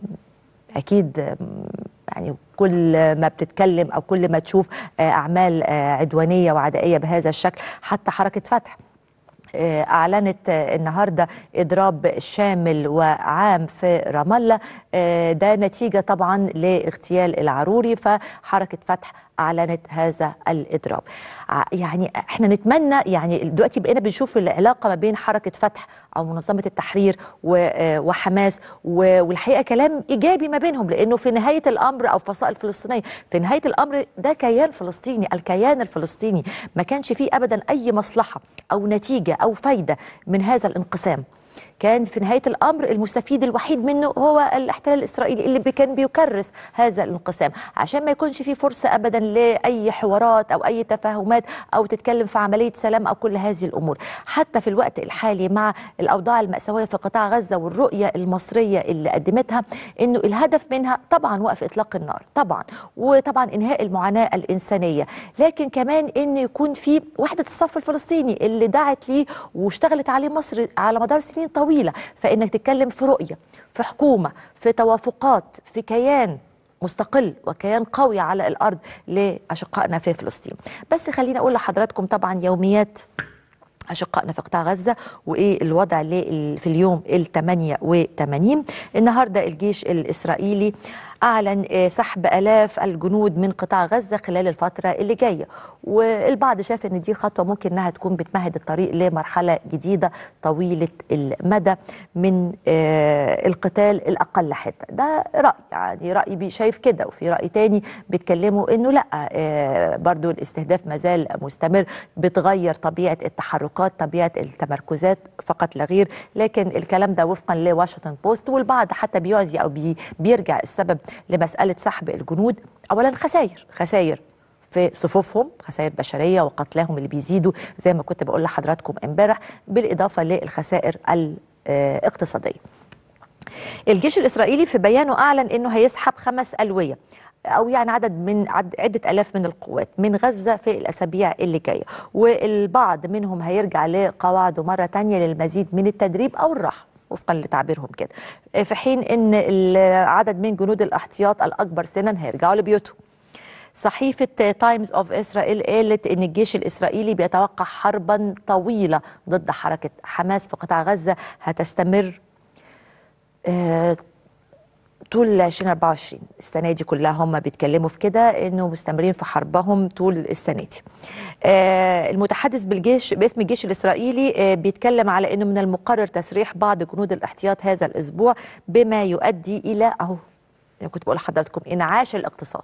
أكيد آم، يعني كل ما بتتكلم أو كل ما تشوف آه، أعمال آه، عدوانية وعدائية بهذا الشكل حتى حركة فتح آه، أعلنت آه، النهاردة إضراب شامل وعام في رام الله آه، ده نتيجة طبعا لاغتيال العروري فحركة فتح أعلنت هذا الإضراب ع- يعني احنا نتمنى يعني دلوقتي بقينا بنشوف العلاقة ما بين حركة فتح أو منظمة التحرير و- آه، وحماس و- والحقيقة كلام إيجابي ما بينهم لأنه في نهاية الأمر أو فصائل فلسطينية في نهاية الأمر ده كيان فلسطيني الكيان الفلسطيني ما كانش فيه أبدا أي مصلحة أو نتيجة أو فايدة من هذا الانقسام كان في نهاية الأمر المستفيد الوحيد منه هو الاحتلال الإسرائيلي اللي بي- كان بيكرس هذا الانقسام عشان ما يكونش فيه فرصة أبدا لأي حوارات أو أي تفاهمات أو تتكلم في عملية سلام أو كل هذه الأمور حتى في الوقت الحالي مع الأوضاع المأساوية في قطاع غزة والرؤية المصرية اللي قدمتها إنه الهدف منها طبعا وقف إطلاق النار طبعا وطبعا إنهاء المعاناة الإنسانية لكن كمان إن يكون في وحدة الصف الفلسطيني اللي دعت ليه واشتغلت عليه مصر على مدار سنين طويلة فإنك تتكلم في رؤية في حكومة في توافقات في كيان مستقل وكيان قوي على الأرض لأشقائنا في فلسطين بس خليني أقول لحضراتكم طبعا يوميات أشقائنا في قطاع غزة وإيه الوضع اللي في اليوم ال 88 النهاردة الجيش الإسرائيلي أعلن آه، سحب آلاف الجنود من قطاع غزة خلال الفترة اللي جاية والبعض شاف إن دي خطوة ممكن إنها تكون بتمهد الطريق لمرحلة جديدة طويلة المدى من آه، القتال الأقل حدة ده رأي يعني رأي بي- شايف كده وفي رأي تاني بيتكلموا إنه لأ آه، برضو الاستهداف مازال مستمر بتغير طبيعة التحركات طبيعة التمركزات فقط لا غير لكن الكلام ده وفقا لواشنطن بوست والبعض حتى بيعزي أو بي بيرجع السبب لمسألة سحب الجنود أولا خسائر خسائر في صفوفهم خسائر بشريه وقتلاهم اللي بيزيدوا زي ما كنت بقول لحضراتكم امبارح بالاضافه للخسائر الاقتصاديه. الجيش الاسرائيلي في بيانه اعلن انه هيسحب خمس الويه او يعني عدد من عد عده الاف من القوات من غزه في الاسابيع اللي جايه والبعض منهم هيرجع لقواعده مره تانية للمزيد من التدريب او الراحه وفقا لتعبيرهم كده في حين ان العدد من جنود الاحتياط الاكبر سنا هيرجعوا لبيوتهم صحيفة تايمز اوف اسرائيل قالت ان الجيش الاسرائيلي بيتوقع حربا طويلة ضد حركة حماس في قطاع غزة هتستمر آه، طول 2024 السنه دي كلها هم بيتكلموا في كده انه مستمرين في حربهم طول السنه دي. آه، المتحدث بالجيش باسم الجيش الاسرائيلي آه، بيتكلم على انه من المقرر تسريح بعض جنود الاحتياط هذا الاسبوع بما يؤدي الى اهو يعني كنت بقول لحضراتكم انعاش الاقتصاد.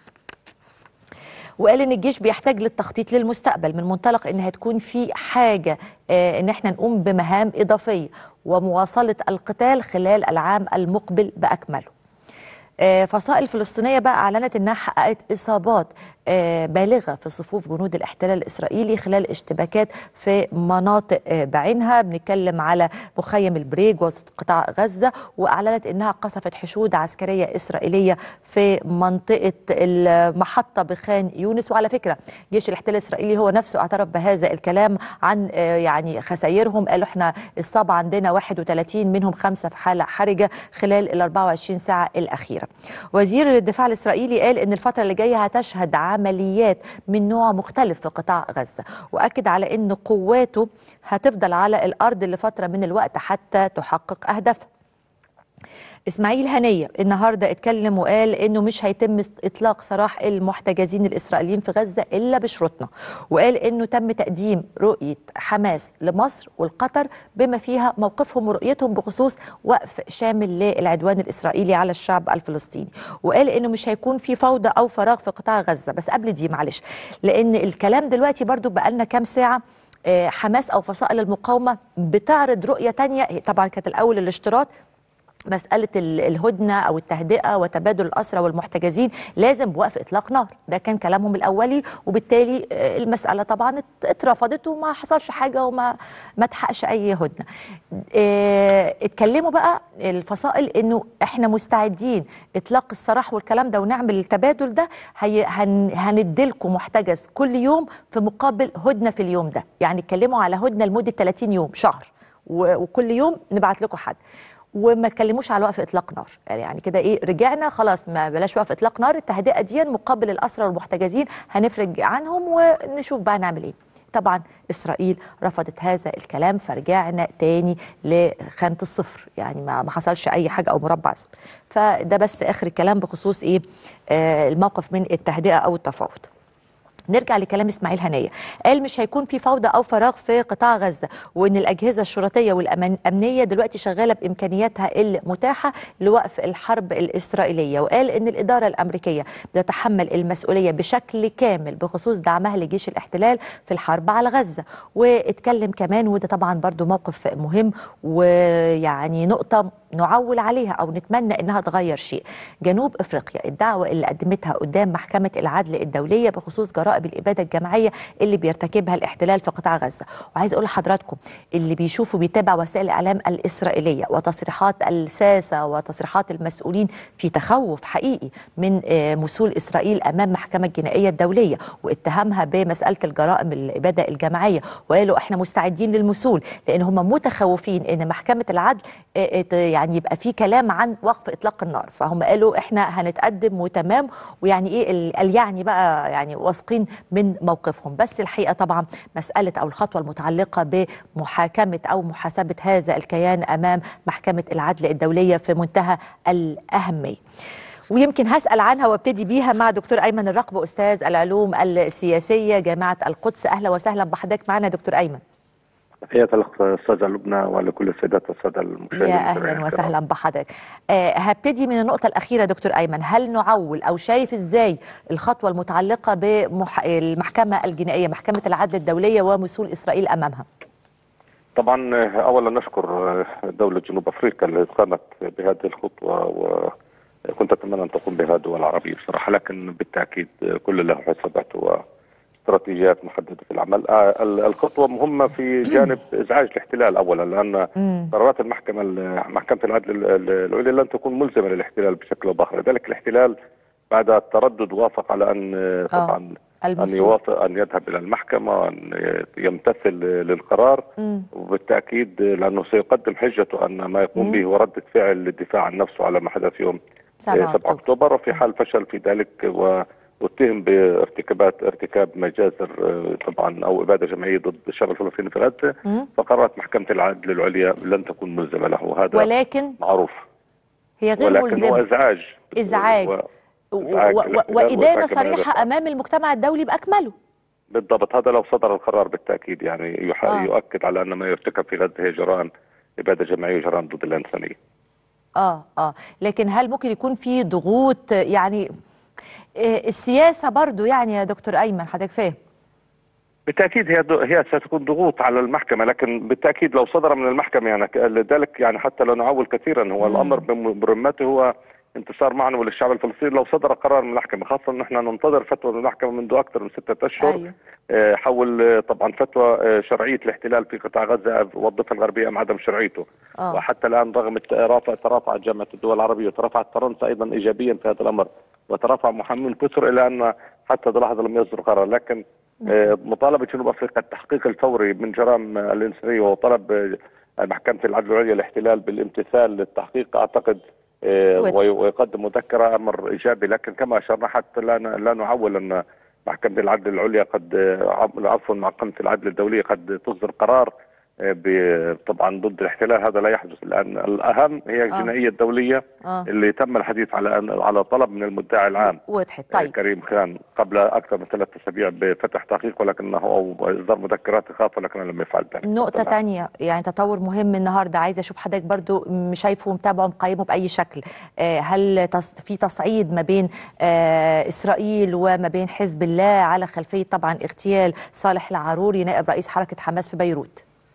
وقال ان الجيش بيحتاج للتخطيط للمستقبل من منطلق ان هتكون في حاجه آه، ان احنا نقوم بمهام اضافيه ومواصله القتال خلال العام المقبل باكمله. آه، فصائل فلسطينيه بقى اعلنت انها حققت اصابات آه، بالغه في صفوف جنود الاحتلال الاسرائيلي خلال اشتباكات في مناطق آه، بعينها بنتكلم على مخيم البريج وسط قطاع غزه واعلنت انها قصفت حشود عسكريه اسرائيليه في منطقه المحطه بخان يونس وعلى فكره جيش الاحتلال الاسرائيلي هو نفسه اعترف بهذا الكلام عن آه، يعني خسائرهم قالوا احنا الصاب عندنا 31 منهم خمسه في حاله حرجه خلال ال 24 ساعه الاخيره. وزير الدفاع الاسرائيلي قال ان الفتره اللي جايه هتشهد عمليات من نوع مختلف في قطاع غزه واكد على ان قواته هتفضل على الارض لفتره من الوقت حتى تحقق اهدافها. اسماعيل هنيه النهارده اتكلم وقال انه مش هيتم اطلاق سراح المحتجزين الاسرائيليين في غزه الا بشروطنا وقال انه تم تقديم رؤيه حماس لمصر والقطر بما فيها موقفهم ورؤيتهم بخصوص وقف شامل للعدوان الاسرائيلي على الشعب الفلسطيني وقال انه مش هيكون في فوضى او فراغ في قطاع غزه بس قبل دي معلش لان الكلام دلوقتي برضو بقالنا كام ساعه آه، حماس او فصائل المقاومه بتعرض رؤيه تانية طبعا كانت الاول الاشتراط مسألة ال- الهدنة أو التهدئة وتبادل الأسرى والمحتجزين لازم بوقف إطلاق نار ده كان كلامهم الأولي وبالتالي آه، المسألة طبعا ات- اترفضت وما حصلش حاجة وما ما تحقش أي هدنة آه، اتكلموا بقى الفصائل إنه إحنا مستعدين إطلاق السراح والكلام ده ونعمل التبادل ده هي هن هنديلكم محتجز كل يوم في مقابل هدنة في اليوم ده يعني اتكلموا على هدنة لمدة 30 يوم شهر و- وكل يوم نبعت لكم حد وما تكلموش على وقف اطلاق نار يعني كده ايه رجعنا خلاص ما بلاش وقف اطلاق نار التهدئه دي مقابل الاسرى والمحتجزين هنفرج عنهم ونشوف بقى نعمل ايه طبعا اسرائيل رفضت هذا الكلام فرجعنا تاني لخانه الصفر يعني ما ما حصلش اي حاجه او مربع صفر فده بس اخر الكلام بخصوص ايه آه الموقف من التهدئه او التفاوض نرجع لكلام اسماعيل هنيه قال مش هيكون في فوضى او فراغ في قطاع غزه وان الاجهزه الشرطيه والامنيه دلوقتي شغاله بامكانياتها المتاحه لوقف الحرب الاسرائيليه وقال ان الاداره الامريكيه بتتحمل المسؤوليه بشكل كامل بخصوص دعمها لجيش الاحتلال في الحرب على غزه واتكلم كمان وده طبعا برضو موقف مهم ويعني نقطه نعول عليها او نتمنى انها تغير شيء جنوب افريقيا الدعوه اللي قدمتها قدام محكمه العدل الدوليه بخصوص جرائم الاباده الجماعيه اللي بيرتكبها الاحتلال في قطاع غزه وعايز اقول لحضراتكم اللي بيشوفوا بيتابع وسائل الاعلام الاسرائيليه وتصريحات الساسه وتصريحات المسؤولين في تخوف حقيقي من آه، مثول اسرائيل امام محكمه الجنائيه الدوليه واتهامها بمساله الجرائم الاباده الجماعيه وقالوا احنا مستعدين للمثول لان هم متخوفين ان محكمه العدل آه، آه، يعني يبقى في كلام عن وقف اطلاق النار فهم قالوا احنا هنتقدم وتمام ويعني ايه ال- قال يعني بقى يعني واثقين من موقفهم بس الحقيقه طبعا مساله او الخطوه المتعلقه بمحاكمه او محاسبه هذا الكيان امام محكمه العدل الدوليه في منتهى الاهميه ويمكن هسأل عنها وابتدي بيها مع دكتور أيمن الرقب أستاذ العلوم السياسية جامعة القدس أهلا وسهلا بحضرتك معنا دكتور أيمن تحياتي لك استاذه لبنى ولكل السيدات والساده المشاهدين يا المتابعين اهلا الكرام. وسهلا بحضرتك آه هبتدي من النقطه الاخيره دكتور ايمن هل نعول او شايف ازاي الخطوه المتعلقه بالمحكمه الجنائيه محكمه العدل الدوليه ومثول اسرائيل امامها طبعا اولا نشكر دوله جنوب افريقيا اللي قامت بهذه الخطوه وكنت اتمنى ان تقوم بها الدول العربيه بصراحه لكن بالتاكيد كل له حسابات واستراتيجيات محدده في العمل آه، ال- الخطوه مهمه في جانب ازعاج الاحتلال اولا لان مم. قرارات المحكمه ال- محكمه العدل ال- ال- العليا لن تكون ملزمه للاحتلال بشكل او باخر لذلك الاحتلال بعد التردد وافق على ان آه. طبعا ان المثول يوافق ان يذهب الى المحكمه ان يمتثل للقرار مم. وبالتاكيد لانه سيقدم حجته ان ما يقوم مم. به هو رده فعل للدفاع عن نفسه على ما حدث يوم سبعة 7 أكتوبر. اكتوبر وفي حال فشل في ذلك و واتهم بارتكابات ارتكاب مجازر آه، طبعا او اباده جماعيه ضد الشعب الفلسطيني في غزه مم. فقررت محكمه العدل العليا لن تكون ملزمه له وهذا ولكن معروف هي غير ولكن هو ملزمه ازعاج ازعاج و- و- إزعاج و- و- الاحتلال وادانه وإزعاج من صريحه الإرهاب. امام المجتمع الدولي باكمله بالضبط هذا لو صدر القرار بالتاكيد يعني يح... آه. يؤكد على ان ما يرتكب في غزه هي جرائم اباده جماعيه وجرائم ضد الانسانيه. اه اه لكن هل ممكن يكون في ضغوط يعني آه، السياسه برضو يعني يا دكتور ايمن حضرتك فاهم بالتاكيد هي هي ستكون ضغوط على المحكمه لكن بالتاكيد لو صدر من المحكمه يعني ك- لذلك يعني حتى لو نعول كثيرا هو مم. الامر بم- برمته هو انتصار معنوي للشعب الفلسطيني لو صدر قرار من المحكمه خاصه ان احنا ننتظر فتوى من المحكمه منذ اكثر من ستة اشهر ايوه آه، حول آه، طبعا فتوى آه، شرعيه الاحتلال في قطاع غزه والضفه الغربيه ام عدم شرعيته اه وحتى الان رغم الترافع ترافعت جامعه الدول العربيه وترافعت فرنسا ايضا ايجابيا في هذا الامر وترافع محامين كثر الى ان حتى هذه اللحظه لم يصدر قرار لكن آه، مطالبه جنوب افريقيا التحقيق الفوري من جرائم آه، الانسانيه وطلب آه، محكمه العدل العليا الاحتلال بالامتثال للتحقيق اعتقد آه، وت- وي- ويقدم مذكره امر ايجابي لكن كما اشرنا حتى لا ن- لا نعول ان محكمه العدل العليا قد آه، عف- عفوا محكمه العدل الدوليه قد تصدر قرار آه، ب- طبعا ضد الاحتلال هذا لا يحدث الان الاهم هي الجنائيه الدوليه اه اللي تم الحديث على أن- على طلب من المدعي العام وضحت آه، طيب كريم خان قبل اكثر من ثلاث اسابيع بفتح تحقيق ولكنه او اصدار مذكرات خاف ولكنه لم يفعل ذلك نقطة طبعاً. تانية يعني تطور مهم النهاردة عايزة أشوف حضرتك برضو م- شايفه ومتابعه ومقيمه بأي شكل آه، هل تص- في تصعيد ما بين آه، إسرائيل وما بين حزب الله على خلفية طبعا اغتيال صالح العروري نائب رئيس حركة حماس في بيروت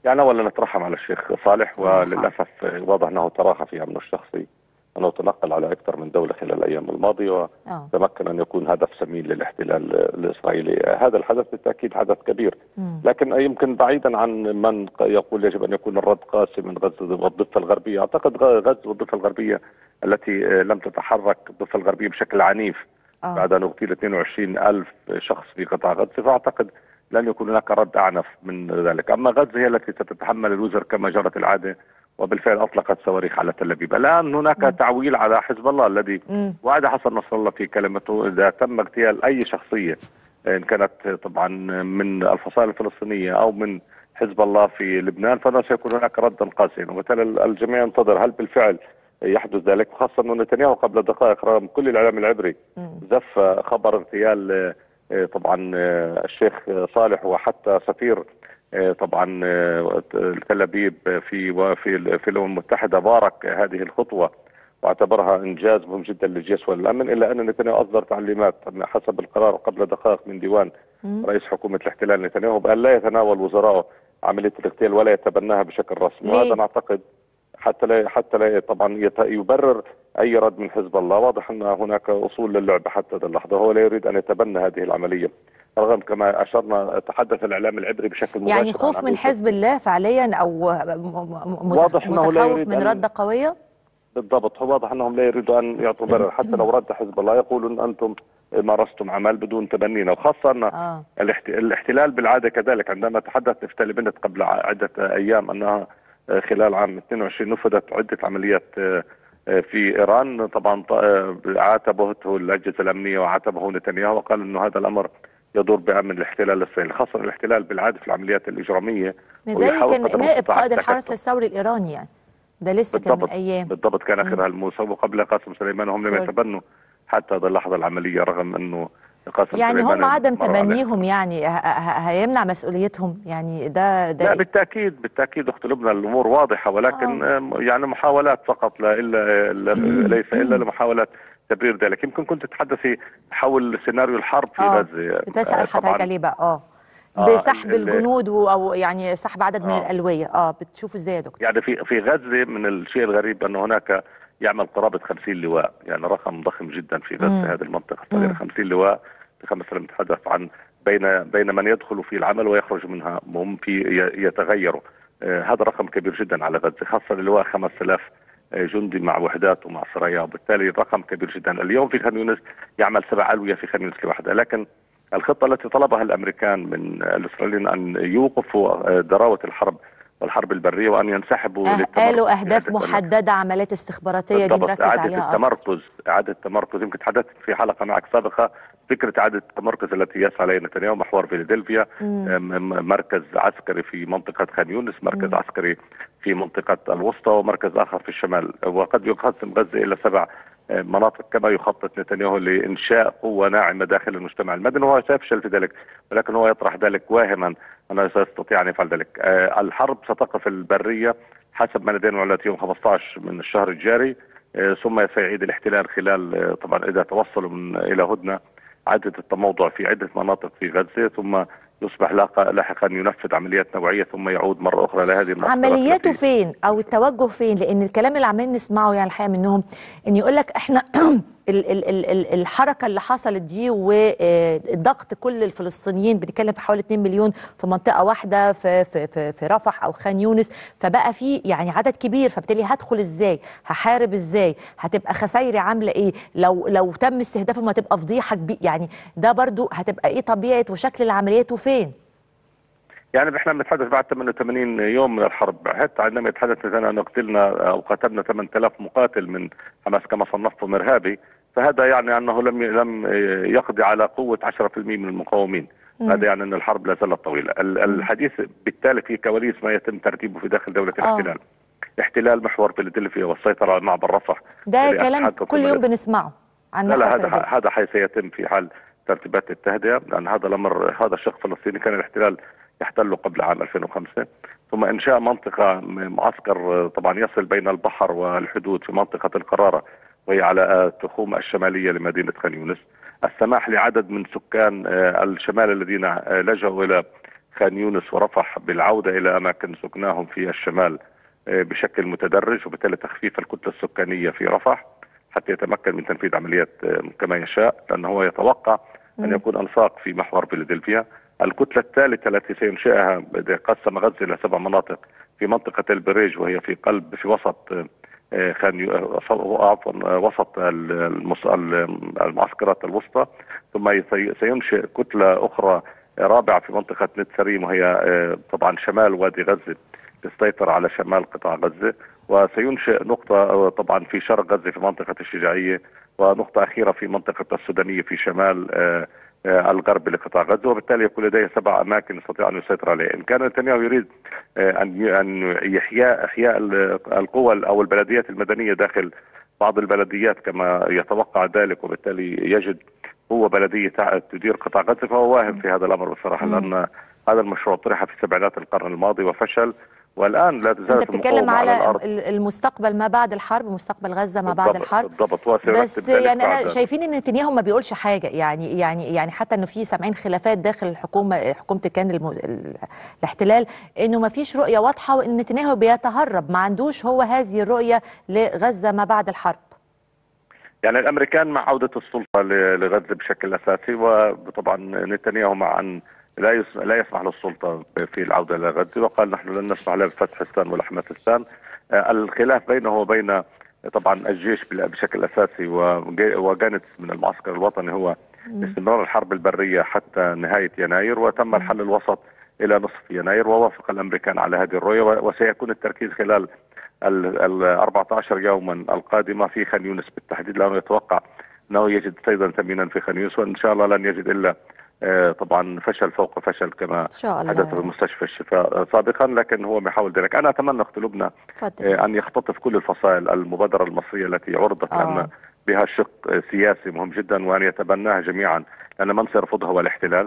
يعني اولا نترحم على الشيخ صالح وللاسف واضح انه تراخى في امنه الشخصي انه تنقل على اكثر من دوله خلال الايام الماضيه اه وتمكن ان يكون هدف سمين للاحتلال الاسرائيلي، هذا الحدث بالتاكيد حدث كبير، مم. لكن يمكن بعيدا عن من ق- يقول يجب ان يكون الرد قاسي من غزه والضفه الغربيه، اعتقد غ- غزه والضفه الغربيه التي آه، لم تتحرك الضفه الغربيه بشكل عنيف اه بعد ان اغتيل 22 الف شخص في قطاع غزه فاعتقد لن يكون هناك رد اعنف من ذلك، اما غزه هي التي ستتحمل الوزر كما جرت العاده وبالفعل اطلقت صواريخ على تل ابيب، الان هناك مم. تعويل على حزب الله الذي مم. وعد حسن نصر الله في كلمته اذا تم اغتيال اي شخصيه ان كانت طبعا من الفصائل الفلسطينيه او من حزب الله في لبنان فانه سيكون هناك ردا قاسيا وبالتالي الجميع ينتظر هل بالفعل يحدث ذلك خاصه انه نتنياهو قبل دقائق رغم كل الاعلام العبري مم. زف خبر اغتيال آه، طبعا آه، الشيخ صالح وحتى سفير آه، طبعا آه، تل ابيب في وفي في الامم المتحده بارك هذه الخطوه واعتبرها انجاز مهم جدا للجيش والامن الا ان نتنياهو اصدر تعليمات حسب القرار قبل دقائق من ديوان مم. رئيس حكومه الاحتلال نتنياهو بان لا يتناول وزراءه عمليه الاغتيال ولا يتبناها بشكل رسمي ليه؟ وهذا نعتقد حتى لا حتى لا طبعا يت- يبرر اي رد من حزب الله واضح ان هناك اصول للعب حتى هذه اللحظه هو لا يريد ان يتبنى هذه العمليه رغم كما اشرنا تحدث الاعلام العبري بشكل مباشر يعني عن خوف من عملية حزب الله فعليا او م- م- مت- واضح أنه لا متخوف يريد من أن- رده قويه بالضبط هو واضح انهم لا يريدوا ان يعطوا برر حتى لو رد حزب الله يقولون انتم مارستم عمل بدون تبنينا وخاصه ان اه الاحت- الاحتلال بالعاده كذلك عندما تحدث نفتالي بنت قبل ع- عده ايام انها آه، خلال عام 22 نفذت عده عمليات آه، آه، في ايران طبعا ط- آه، عاتبته الاجهزه الامنيه وعاتبه نتنياهو وقال انه هذا الامر يدور بامن الاحتلال الاسرائيلي خاصه الاحتلال بالعاده في العمليات الاجراميه زي ويحاول كان قدر نائب المستطاع قائد التكتل. الحرس الثوري الايراني يعني ده لسه كان من بالضبط ايام بالضبط كان اخرها الموسى وقبل قاسم سليمان وهم لم صار. يتبنوا حتى هذه اللحظه العمليه رغم انه قاسم يعني سليمان هم عدم مر عليه. تبنيهم يعني ه- ه- هيمنع مسؤوليتهم يعني ده لا ده بالتاكيد بالتاكيد اخت لبنى الامور واضحه ولكن آه. يعني محاولات فقط لا الا لا- ليس الا لمحاولات تبرير ذلك يمكن كنت تتحدثي حول سيناريو الحرب في آه، غزه بتسال آه، حضرتك عليه بقى اه آه، بسحب ال- ال- الجنود و- او يعني سحب عدد من آه. الالويه اه بتشوفوا ازاي يا دكتور يعني في في غزه من الشيء الغريب انه هناك يعمل قرابه 50 لواء يعني رقم ضخم جدا في مم. غزه هذه المنطقه الصغيره مم. 50 لواء في خمس سنين نتحدث عن بين بين من يدخل في العمل ويخرج منها هم في ي- يتغيروا آه، هذا رقم كبير جدا على غزه خاصه اللواء 5000 آه، جندي مع وحدات ومع سرايا وبالتالي الرقم كبير جدا اليوم في خان يونس يعمل سبع الويه في خان يونس لوحدها لكن الخطه التي طلبها الامريكان من الاسرائيليين ان يوقفوا آه، دراوه الحرب والحرب البريه وان ينسحبوا آه للتمركز قالوا في اهداف عدة أماكن. محدده عمليات استخباراتيه دي بالضبط نركز إعادة عليها أكتر. التمركز إعادة التمركز يمكن تحدثت في حلقة معك سابقة فكرة إعادة التمركز التي يسعى إليها نتنياهو محور فيلادلفيا مم. أم- أم- مركز عسكري في منطقة خان يونس مركز مم. عسكري في منطقة الوسطى ومركز آخر في الشمال وقد يقسم غزة إلى سبع آه، مناطق كما يخطط نتنياهو لإنشاء قوة ناعمة داخل المجتمع المدني وهو سيفشل في ذلك ولكن هو يطرح ذلك واهما أنه سيستطيع أن يفعل ذلك آه، الحرب ستقف البرية حسب ما لدينا معلومات يوم 15 من الشهر الجاري آه، ثم سيعيد الاحتلال خلال آه، طبعا اذا توصلوا من الى هدنه عدة التموضع في عدة مناطق في غزة ثم يصبح لاقا- لاحقا ينفذ عمليات نوعية ثم يعود مرة أخرى لهذه المنطقة عملياته التي- فين او التوجه فين لان الكلام اللي عمالين نسمعه يعني الحقيقه منهم ان يقول لك احنا ال ال ال ال الحركه اللي حصلت دي وضغط كل الفلسطينيين بنتكلم في حوالي 2 مليون في منطقه واحده في في في, في رفح او خان يونس فبقى في يعني عدد كبير فبالتالي هدخل ازاي هحارب ازاي هتبقى خسايري عامله ايه لو لو تم استهدافهم هتبقى فضيحه كبيره يعني ده برضو هتبقى ايه طبيعه وشكل العمليات وفين يعني احنا بنتحدث بعد 88 يوم من الحرب حتى عندما يتحدث مثلا أن قتلنا او قتلنا 8000 مقاتل من حماس كما صنفتهم ارهابي فهذا يعني انه لم لم يقضي على قوه 10% من المقاومين مم. هذا يعني ان الحرب لا زالت طويله ال- الحديث بالتالي في كواليس ما يتم ترتيبه في داخل دوله آه. الاحتلال احتلال محور فيلادلفيا والسيطره على معبر رفح ده اللي كلام أتحدث كل يوم من- بنسمعه عن لا لا محور هذا فيلادلفيا. هذا حي سيتم في حال ترتيبات التهدئه لان هذا الامر هذا الشق الفلسطيني كان الاحتلال يحتله قبل عام 2005 ثم انشاء منطقه م- معسكر آه، طبعا يصل بين البحر والحدود في منطقه القراره وهي على آه، التخوم الشماليه لمدينه خان يونس السماح لعدد من سكان آه، الشمال الذين آه، لجأوا الى خ- خان يونس ورفح بالعوده الى اماكن سكناهم في الشمال بشكل متدرج وبالتالي تخفيف الكتله السكانيه في رفح حتى يتمكن من تنفيذ عمليات كما يشاء لانه هو يتوقع ان يكون انفاق في محور فيلادلفيا الكتله الثالثه التي سينشئها قسم غزه الى سبع مناطق في منطقه البريج وهي في قلب في وسط خان عفوا وسط المعسكرات الوسطى ثم سينشئ كتله اخرى رابعه في منطقه نتسريم وهي طبعا شمال وادي غزه تسيطر على شمال قطاع غزه وسينشئ نقطه طبعا في شرق غزه في منطقه الشجاعيه ونقطه اخيره في منطقه السودانيه في شمال الغرب لقطاع غزه وبالتالي يكون لديه سبع اماكن يستطيع ان يسيطر عليها، ان كان نتنياهو يريد ان ان يحياء احياء القوى او البلديات المدنيه داخل بعض البلديات كما يتوقع ذلك وبالتالي يجد هو بلديه تدير قطاع غزه فهو واهم في هذا الامر بصراحه لان هذا المشروع طرح في سبعينات القرن الماضي وفشل والان لا تزال انت بتتكلم على, على المستقبل ما بعد الحرب مستقبل غزه ما بعد الحرب بالضبط بس يعني انا شايفين ان نتنياهو ما بيقولش حاجه يعني يعني يعني حتى انه في سامعين خلافات داخل الحكومه حكومه كان الم... الاحتلال انه ما فيش رؤيه واضحه وان نتنياهو بيتهرب ما عندوش هو هذه الرؤيه لغزه ما بعد الحرب يعني الامريكان مع عوده السلطه لغزه بشكل اساسي وطبعا نتنياهو مع ان لا يسمح لا يسمح للسلطه في العوده الى غزه وقال نحن لن نسمح لا بفتح ستان ولا حماتستان الخلاف بينه وبين طبعا الجيش بشكل اساسي وجانت من المعسكر الوطني هو استمرار الحرب البريه حتى نهايه يناير وتم الحل الوسط الى نصف يناير ووافق الامريكان على هذه الرؤيه وسيكون التركيز خلال ال 14 يوما القادمه في خان يونس بالتحديد لانه يتوقع انه يجد صيدا ثمينا في خان يونس وان شاء الله لن يجد الا طبعا فشل فوق فشل كما حدث في مستشفى الشفاء سابقا لكن هو بيحاول ذلك انا اتمنى اخت لبنى ان يختطف كل الفصائل المبادره المصريه التي عرضت آه. لان بها شق سياسي مهم جدا وان يتبناها جميعا لان من سيرفضها هو الاحتلال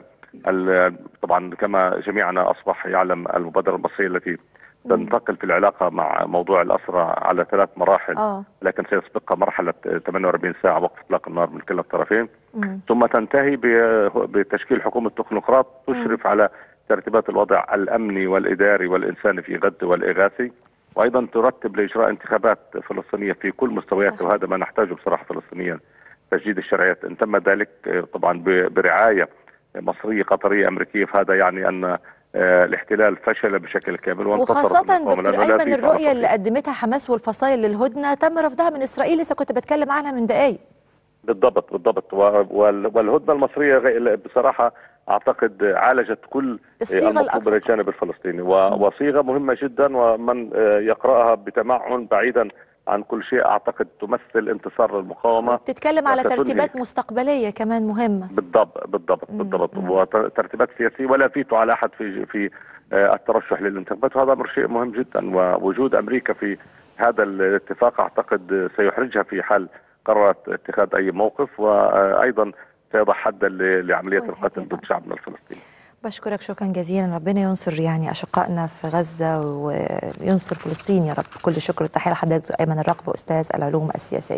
طبعا كما جميعنا اصبح يعلم المبادره المصريه التي تنتقل في العلاقة مع موضوع الأسرى على ثلاث مراحل أوه. لكن سيسبقها مرحلة 48 ساعة وقف إطلاق النار من كلا الطرفين مم. ثم تنتهي بتشكيل حكومة تكنوقراط تشرف مم. على ترتيبات الوضع الأمني والإداري والإنساني في غزة والإغاثي وأيضا ترتب لإجراء انتخابات فلسطينية في كل مستوياتها وهذا ما نحتاجه بصراحة فلسطينيا تجديد الشرعيات إن تم ذلك طبعا برعاية مصرية قطرية أمريكية فهذا يعني أن الاحتلال فشل بشكل كامل وخاصة دكتور أيمن الرؤية اللي قدمتها حماس والفصائل للهدنة تم رفضها من إسرائيل لسه كنت بتكلم عنها من دقايق بالضبط بالضبط والهدنة المصرية بصراحة أعتقد عالجت كل المطلوب من الجانب الفلسطيني وصيغة مهمة جدا ومن يقرأها بتمعن بعيدا عن كل شيء اعتقد تمثل انتصار للمقاومه بتتكلم على ترتيبات مستقبليه كمان مهمه بالضبط بالضبط بالضبط وترتيبات سياسيه ولا فيتو على احد في في الترشح للانتخابات وهذا امر شيء مهم جدا ووجود امريكا في هذا الاتفاق اعتقد سيحرجها في حال قررت اتخاذ اي موقف وايضا سيضع حدا لعمليه القتل ضد شعبنا الفلسطيني بشكرك شكرا جزيلا ربنا ينصر يعني اشقائنا في غزه وينصر فلسطين يا رب كل شكر والتحيه لحضرتك ايمن الرقب استاذ العلوم السياسيه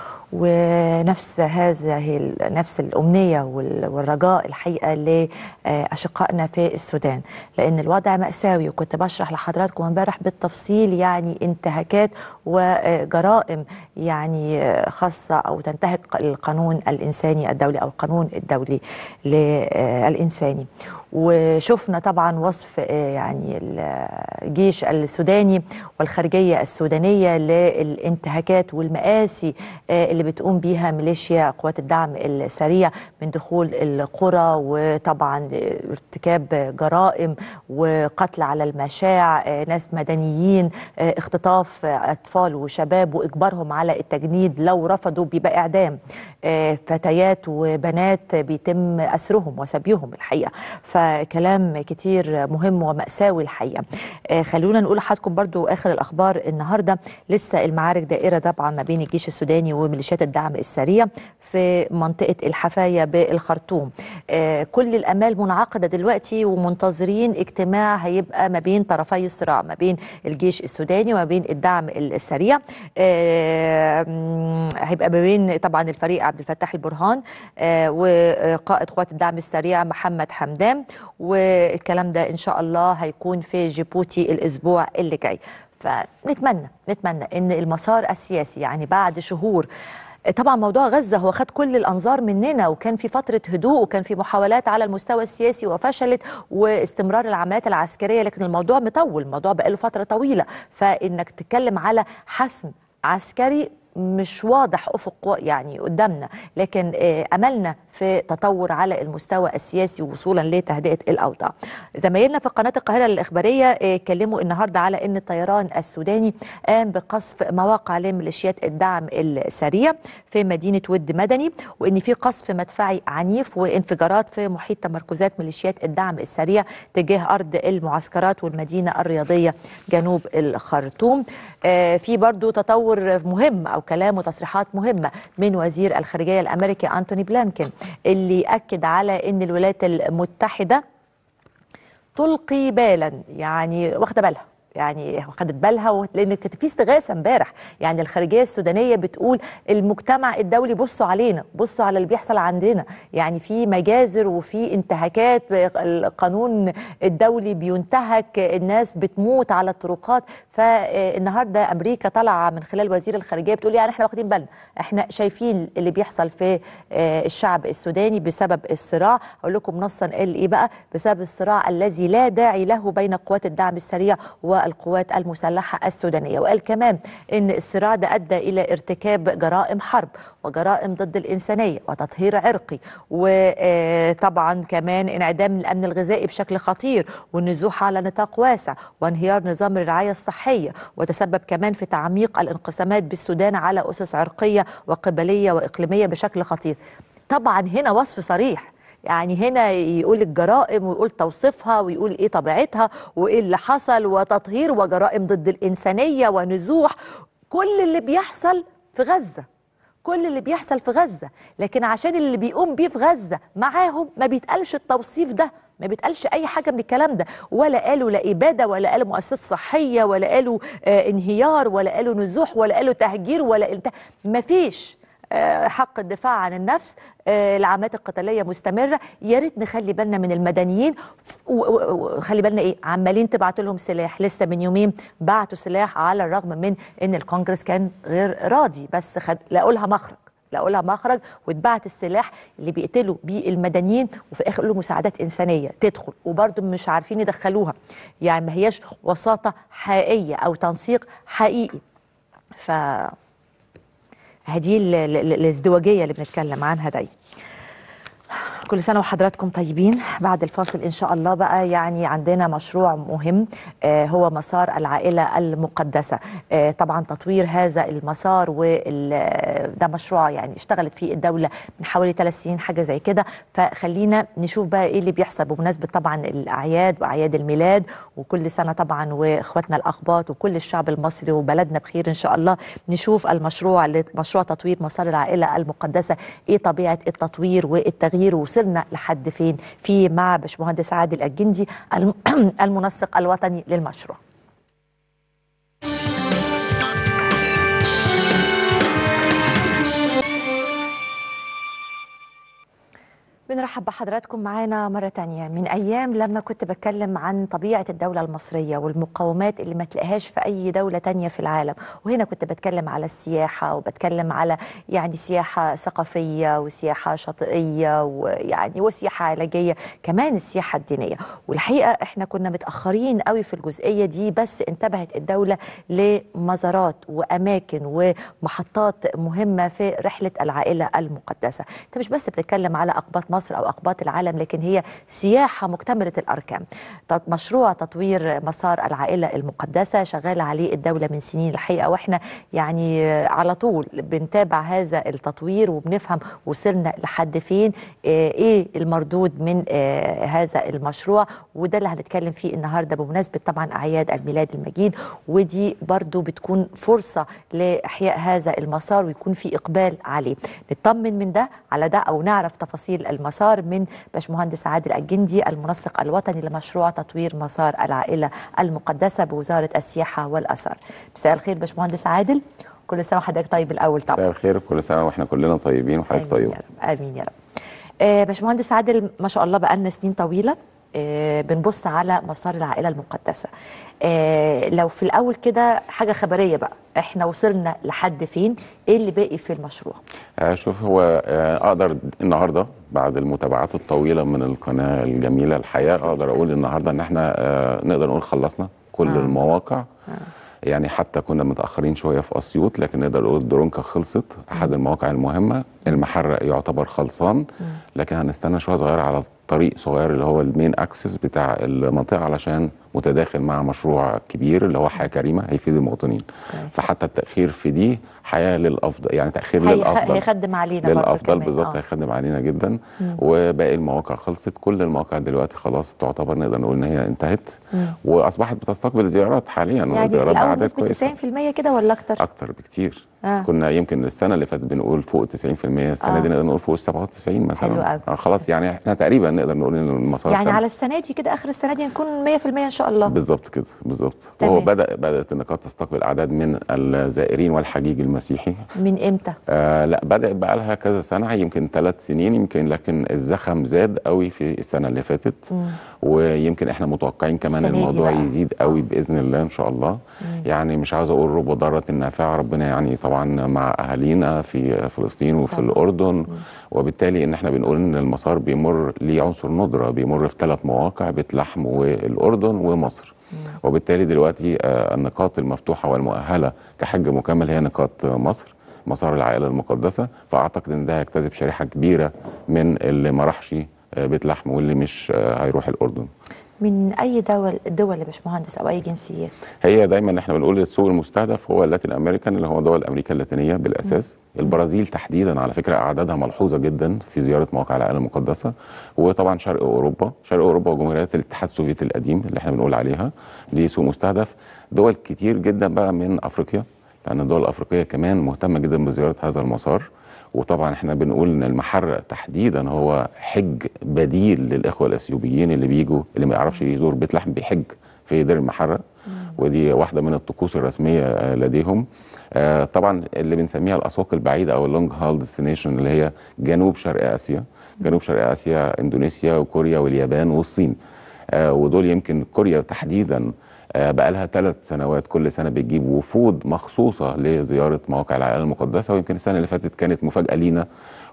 ونفس هذه نفس الامنيه والرجاء الحقيقه لاشقائنا في السودان لان الوضع ماساوي وكنت بشرح لحضراتكم امبارح بالتفصيل يعني انتهاكات وجرائم يعني خاصه او تنتهك القانون الانساني الدولي او القانون الدولي الانساني وشفنا طبعا وصف يعني الجيش السوداني والخارجيه السودانيه للانتهاكات والمآسي اللي بتقوم بيها ميليشيا قوات الدعم السريع من دخول القرى وطبعا ارتكاب جرائم وقتل على المشاع ناس مدنيين اختطاف اطفال وشباب واجبارهم على التجنيد لو رفضوا بيبقى اعدام فتيات وبنات بيتم اسرهم وسبيهم الحقيقه فكلام كتير مهم ومأساوي الحقيقه خلونا نقول لحضراتكم برضو اخر الاخبار النهارده لسه المعارك دائره طبعا ما بين الجيش السوداني وميليشيات الدعم السريع في منطقه الحفايه بالخرطوم كل الامال منعقده دلوقتي ومنتظرين اجتماع هيبقى ما بين طرفي الصراع ما بين الجيش السوداني وما بين الدعم السريع هيبقى ما بين طبعا الفريق عبد الفتاح البرهان وقائد قوات الدعم السريع محمد حمدان والكلام ده ان شاء الله هيكون في جيبوتي الاسبوع اللي جاي فنتمنى نتمنى ان المسار السياسي يعني بعد شهور طبعا موضوع غزة هو خد كل الأنظار مننا وكان في فترة هدوء وكان في محاولات على المستوى السياسي وفشلت واستمرار العمليات العسكرية لكن الموضوع مطول الموضوع بقاله فترة طويلة فإنك تتكلم على حسم عسكري مش واضح افق يعني قدامنا لكن آه، املنا في تطور على المستوى السياسي وصولا لتهدئه الاوضاع. زمايلنا في قناه القاهره الاخباريه آه، اتكلموا النهارده على ان الطيران السوداني قام بقصف مواقع لميليشيات الدعم السريع في مدينه ود مدني وان في قصف مدفعي عنيف وانفجارات في محيط تمركزات ميليشيات الدعم السريع تجاه ارض المعسكرات والمدينه الرياضيه جنوب الخرطوم. آه، في برضو تطور مهم او كلام وتصريحات مهمه من وزير الخارجيه الامريكي انتوني بلانكن اللي اكد على ان الولايات المتحده تلقي بالا يعني واخده بالها يعني خدت بالها و- لان كانت في استغاثه امبارح يعني الخارجيه السودانيه بتقول المجتمع الدولي بصوا علينا بصوا على اللي بيحصل عندنا يعني في مجازر وفي انتهاكات القانون الدولي بينتهك الناس بتموت على الطرقات فالنهارده امريكا طالعه من خلال وزير الخارجيه بتقول يعني احنا واخدين بالنا احنا شايفين اللي بيحصل في آه، الشعب السوداني بسبب الصراع اقول لكم نصا قال ايه بقى بسبب الصراع الذي لا داعي له بين قوات الدعم السريع والقوات المسلحه السودانيه وقال كمان ان الصراع ده ادى الى ارتكاب جرائم حرب وجرائم ضد الانسانيه وتطهير عرقي وطبعا كمان انعدام الامن الغذائي بشكل خطير والنزوح على نطاق واسع وانهيار نظام الرعايه الصحيه وتسبب كمان في تعميق الانقسامات بالسودان على اسس عرقيه وقبليه واقليميه بشكل خطير طبعا هنا وصف صريح يعني هنا يقول الجرائم ويقول توصيفها ويقول ايه طبيعتها وايه اللي حصل وتطهير وجرائم ضد الانسانيه ونزوح كل اللي بيحصل في غزه كل اللي بيحصل في غزه لكن عشان اللي بيقوم بيه في غزه معاهم ما بيتقالش التوصيف ده ما بيتقالش اي حاجه من الكلام ده ولا قالوا لا اباده ولا قالوا مؤسسات صحيه ولا قالوا آه انهيار ولا قالوا نزوح ولا قالوا تهجير ولا ما فيش آه، حق الدفاع عن النفس آه، العمليات القتاليه مستمره يا ريت نخلي بالنا من المدنيين و- و- وخلي بالنا ايه عمالين تبعتوا لهم سلاح لسه من يومين بعتوا سلاح على الرغم من ان الكونجرس كان غير راضي بس خد لقوا لها مخرج لقوا لها مخرج واتبعت السلاح اللي بيقتلوا بيه المدنيين وفي الاخر له مساعدات انسانيه تدخل وبرضه مش عارفين يدخلوها يعني ما هياش وساطه حقيقيه او تنسيق حقيقي ف هذه ال- ال- ال- الازدواجيه اللي بنتكلم عنها دايما كل سنة وحضراتكم طيبين بعد الفاصل إن شاء الله بقى يعني عندنا مشروع مهم آه هو مسار العائلة المقدسة آه طبعا تطوير هذا المسار وده مشروع يعني اشتغلت فيه الدولة من حوالي ثلاث سنين حاجة زي كده فخلينا نشوف بقى إيه اللي بيحصل بمناسبة طبعا الأعياد وأعياد الميلاد وكل سنة طبعا وإخواتنا الأخباط وكل الشعب المصري وبلدنا بخير إن شاء الله نشوف المشروع مشروع تطوير مسار العائلة المقدسة إيه طبيعة التطوير والتغيير وصلنا لحد فين في مع باشمهندس عادل الجندي الم- المنسق الوطني للمشروع بنرحب بحضراتكم معانا مرة تانية من أيام لما كنت بتكلم عن طبيعة الدولة المصرية والمقومات اللي ما تلاقيهاش في أي دولة تانية في العالم وهنا كنت بتكلم على السياحة وبتكلم على يعني سياحة ثقافية وسياحة شاطئية ويعني وسياحة علاجية كمان السياحة الدينية والحقيقة احنا كنا متأخرين قوي في الجزئية دي بس انتبهت الدولة لمزارات وأماكن ومحطات مهمة في رحلة العائلة المقدسة انت مش بس بتتكلم على أقباط مصر أو أقباط العالم لكن هي سياحة مكتملة الأركان تط- مشروع تطوير مسار العائلة المقدسة شغال عليه الدولة من سنين الحقيقة وإحنا يعني على طول بنتابع هذا التطوير وبنفهم وصلنا لحد فين آه، إيه المردود من آه، هذا المشروع وده اللي هنتكلم فيه النهاردة بمناسبة طبعا أعياد الميلاد المجيد ودي برضو بتكون فرصة لإحياء هذا المسار ويكون في إقبال عليه نطمن من ده على ده أو نعرف تفاصيل المسار من باشمهندس عادل الجندي المنسق الوطني لمشروع تطوير مسار العائلة المقدسة بوزارة السياحة والآثار مساء الخير باشمهندس عادل كل سنة وحضرتك طيب الأول طبعا مساء الخير كل سنه واحنا كلنا طيبين وحضرتك آمين طيبه يا رب آمين يا رب آه باشمهندس عادل ما شاء الله بقالنا سنين طويلة آه، بنبص على مسار العائله المقدسه آه، لو في الاول كده حاجه خبريه بقى احنا وصلنا لحد فين ايه اللي باقي في المشروع آه، شوف هو آه، اقدر النهارده بعد المتابعات الطويله من القناه الجميله الحياه اقدر اقول النهارده ان احنا آه، نقدر نقول خلصنا كل آه. المواقع يعني حتى كنا متاخرين شويه في اسيوط لكن نقدر نقول درونكا خلصت احد المواقع المهمه المحرق يعتبر خلصان لكن هنستنى شويه صغيره على طريق صغير اللي هو المين اكسس بتاع المنطقه علشان متداخل مع مشروع كبير اللي هو حياه كريمه هيفيد المواطنين فحتى التاخير في دي حياه للافضل يعني تاخير هي- للافضل هيخدم علينا برضه للافضل كمان. بالظبط آه. هيخدم علينا جدا وباقي المواقع خلصت كل المواقع دلوقتي خلاص تعتبر نقدر نقول ان هي انتهت واصبحت بتستقبل زيارات حاليا يعني وزيارات الاول باعداد نسبه كويسه 90% كده ولا اكتر اكتر بكتير آه. كنا يمكن السنه اللي فاتت بنقول فوق 90% السنه آه. دي نقدر نقول فوق ال 97 مثلا حلو أوي. آه خلاص يعني احنا تقريبا نقدر نقول ان المسار يعني تم. على السنه دي كده اخر السنه دي نكون 100% ان شاء الله بالظبط كده بالظبط تمام. وهو بدا بدات النقاط تستقبل اعداد من الزائرين والحجيج المسيحي من امتى آه لا بدأت بقى لها كذا سنة يمكن ثلاث سنين يمكن لكن الزخم زاد قوي في السنة اللي فاتت ويمكن احنا متوقعين كمان السنة دي الموضوع بقى. يزيد قوي بإذن الله إن شاء الله يعني مش عاوز أقول رب ضارة نافعة ربنا يعني طبعا مع أهالينا في فلسطين وفي طبعا. الأردن وبالتالي إن احنا بنقول إن المسار بيمر ليه عنصر ندرة بيمر في ثلاث مواقع بيت لحم والأردن ومصر وبالتالي دلوقتي آه، النقاط المفتوحة والمؤهلة كحج مكمل هي نقاط مصر مسار العائله المقدسه فاعتقد ان ده هيجتذب شريحه كبيره من اللي ما راحش آه، بيت لحم واللي مش آه، هيروح الاردن من اي دول الدول يا باشمهندس او اي جنسيات هي دايما احنا بنقول السوق المستهدف هو اللاتين امريكان اللي هو دول امريكا اللاتينيه بالاساس البرازيل تحديدا على فكره اعدادها ملحوظه جدا في زياره مواقع العائله المقدسه وطبعا شرق اوروبا شرق اوروبا وجمهوريات الاتحاد السوفيتي القديم اللي احنا بنقول عليها دي سوق مستهدف دول كتير جدا بقى من افريقيا لان الدول الافريقيه كمان مهتمه جدا بزياره هذا المسار وطبعا احنا بنقول ان المحرق تحديدا هو حج بديل للاخوه الاثيوبيين اللي بيجوا اللي ما يعرفش يزور بيت لحم بيحج في دير المحرق ودي واحده من الطقوس الرسميه آه، لديهم آه، طبعا اللي بنسميها الاسواق البعيده او اللونج هال ديستنيشن اللي هي جنوب شرق اسيا جنوب شرق اسيا اندونيسيا وكوريا واليابان والصين آه، ودول يمكن كوريا تحديدا آه، بقى لها ثلاث سنوات كل سنه بتجيب وفود مخصوصه لزياره مواقع العائله المقدسه ويمكن السنه اللي فاتت كانت مفاجاه لينا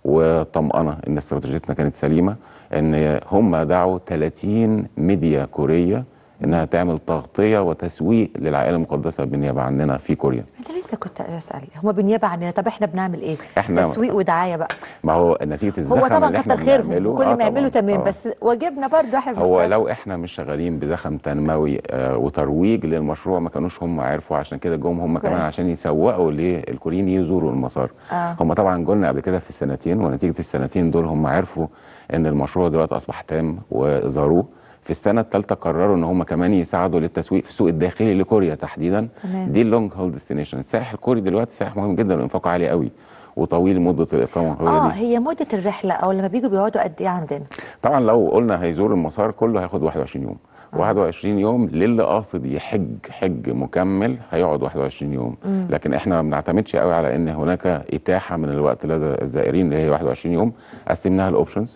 وطمأنه ان استراتيجيتنا كانت سليمه ان هم دعوا 30 ميديا كوريه انها تعمل تغطيه وتسويق للعائله المقدسه بالنيابه عننا في كوريا انا لسه كنت اسال هم بالنيابه عننا طب احنا بنعمل ايه إحنا- تسويق ودعايه بقى ما هو نتيجه الزخم هو طبعا اللي احنا كتر خيرهم بنعمله كل آه ما يعملوا طبعاً، تمام آه. بس واجبنا برضه احنا هو بنشتغل. لو احنا مش شغالين بزخم تنموي آه وترويج للمشروع ما كانوش هم عرفوا عشان كده جم هم كمان كويس. عشان يسوقوا للكوريين يزوروا المسار آه. هم طبعا جولنا قبل كده في السنتين ونتيجه السنتين دول هم عرفوا ان المشروع دلوقتي اصبح تام وزاروه في السنه الثالثه قرروا ان هم كمان يساعدوا للتسويق في السوق الداخلي لكوريا تحديدا تمام. دي اللونج هول ديستنيشن الساحل الكوري دلوقتي ساحل مهم جدا وانفاقه عالي قوي وطويل مده الاقامه هو اه دي هي مده الرحله او لما بيجوا بيقعدوا قد ايه عندنا طبعا لو قلنا هيزور المسار كله هياخد 21 يوم 21 يوم للي قاصد يحج حج مكمل هيقعد 21 يوم لكن احنا ما بنعتمدش قوي على ان هناك اتاحه من الوقت لدى الزائرين اللي هي 21 يوم قسمناها الاوبشنز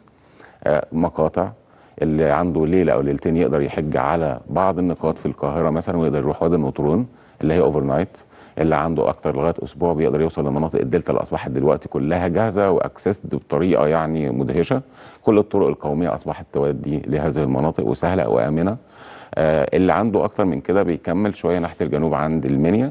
مقاطع اللي عنده ليله او ليلتين يقدر يحج على بعض النقاط في القاهره مثلا ويقدر يروح وادي النطرون اللي هي اوفر نايت اللي عنده اكتر لغايه اسبوع بيقدر يوصل لمناطق الدلتا اللي اصبحت دلوقتي كلها جاهزه واكسسد بطريقه يعني مدهشه كل الطرق القوميه اصبحت تودي لهذه المناطق وسهله وامنه آه اللي عنده اكتر من كده بيكمل شويه ناحيه الجنوب عند المنيا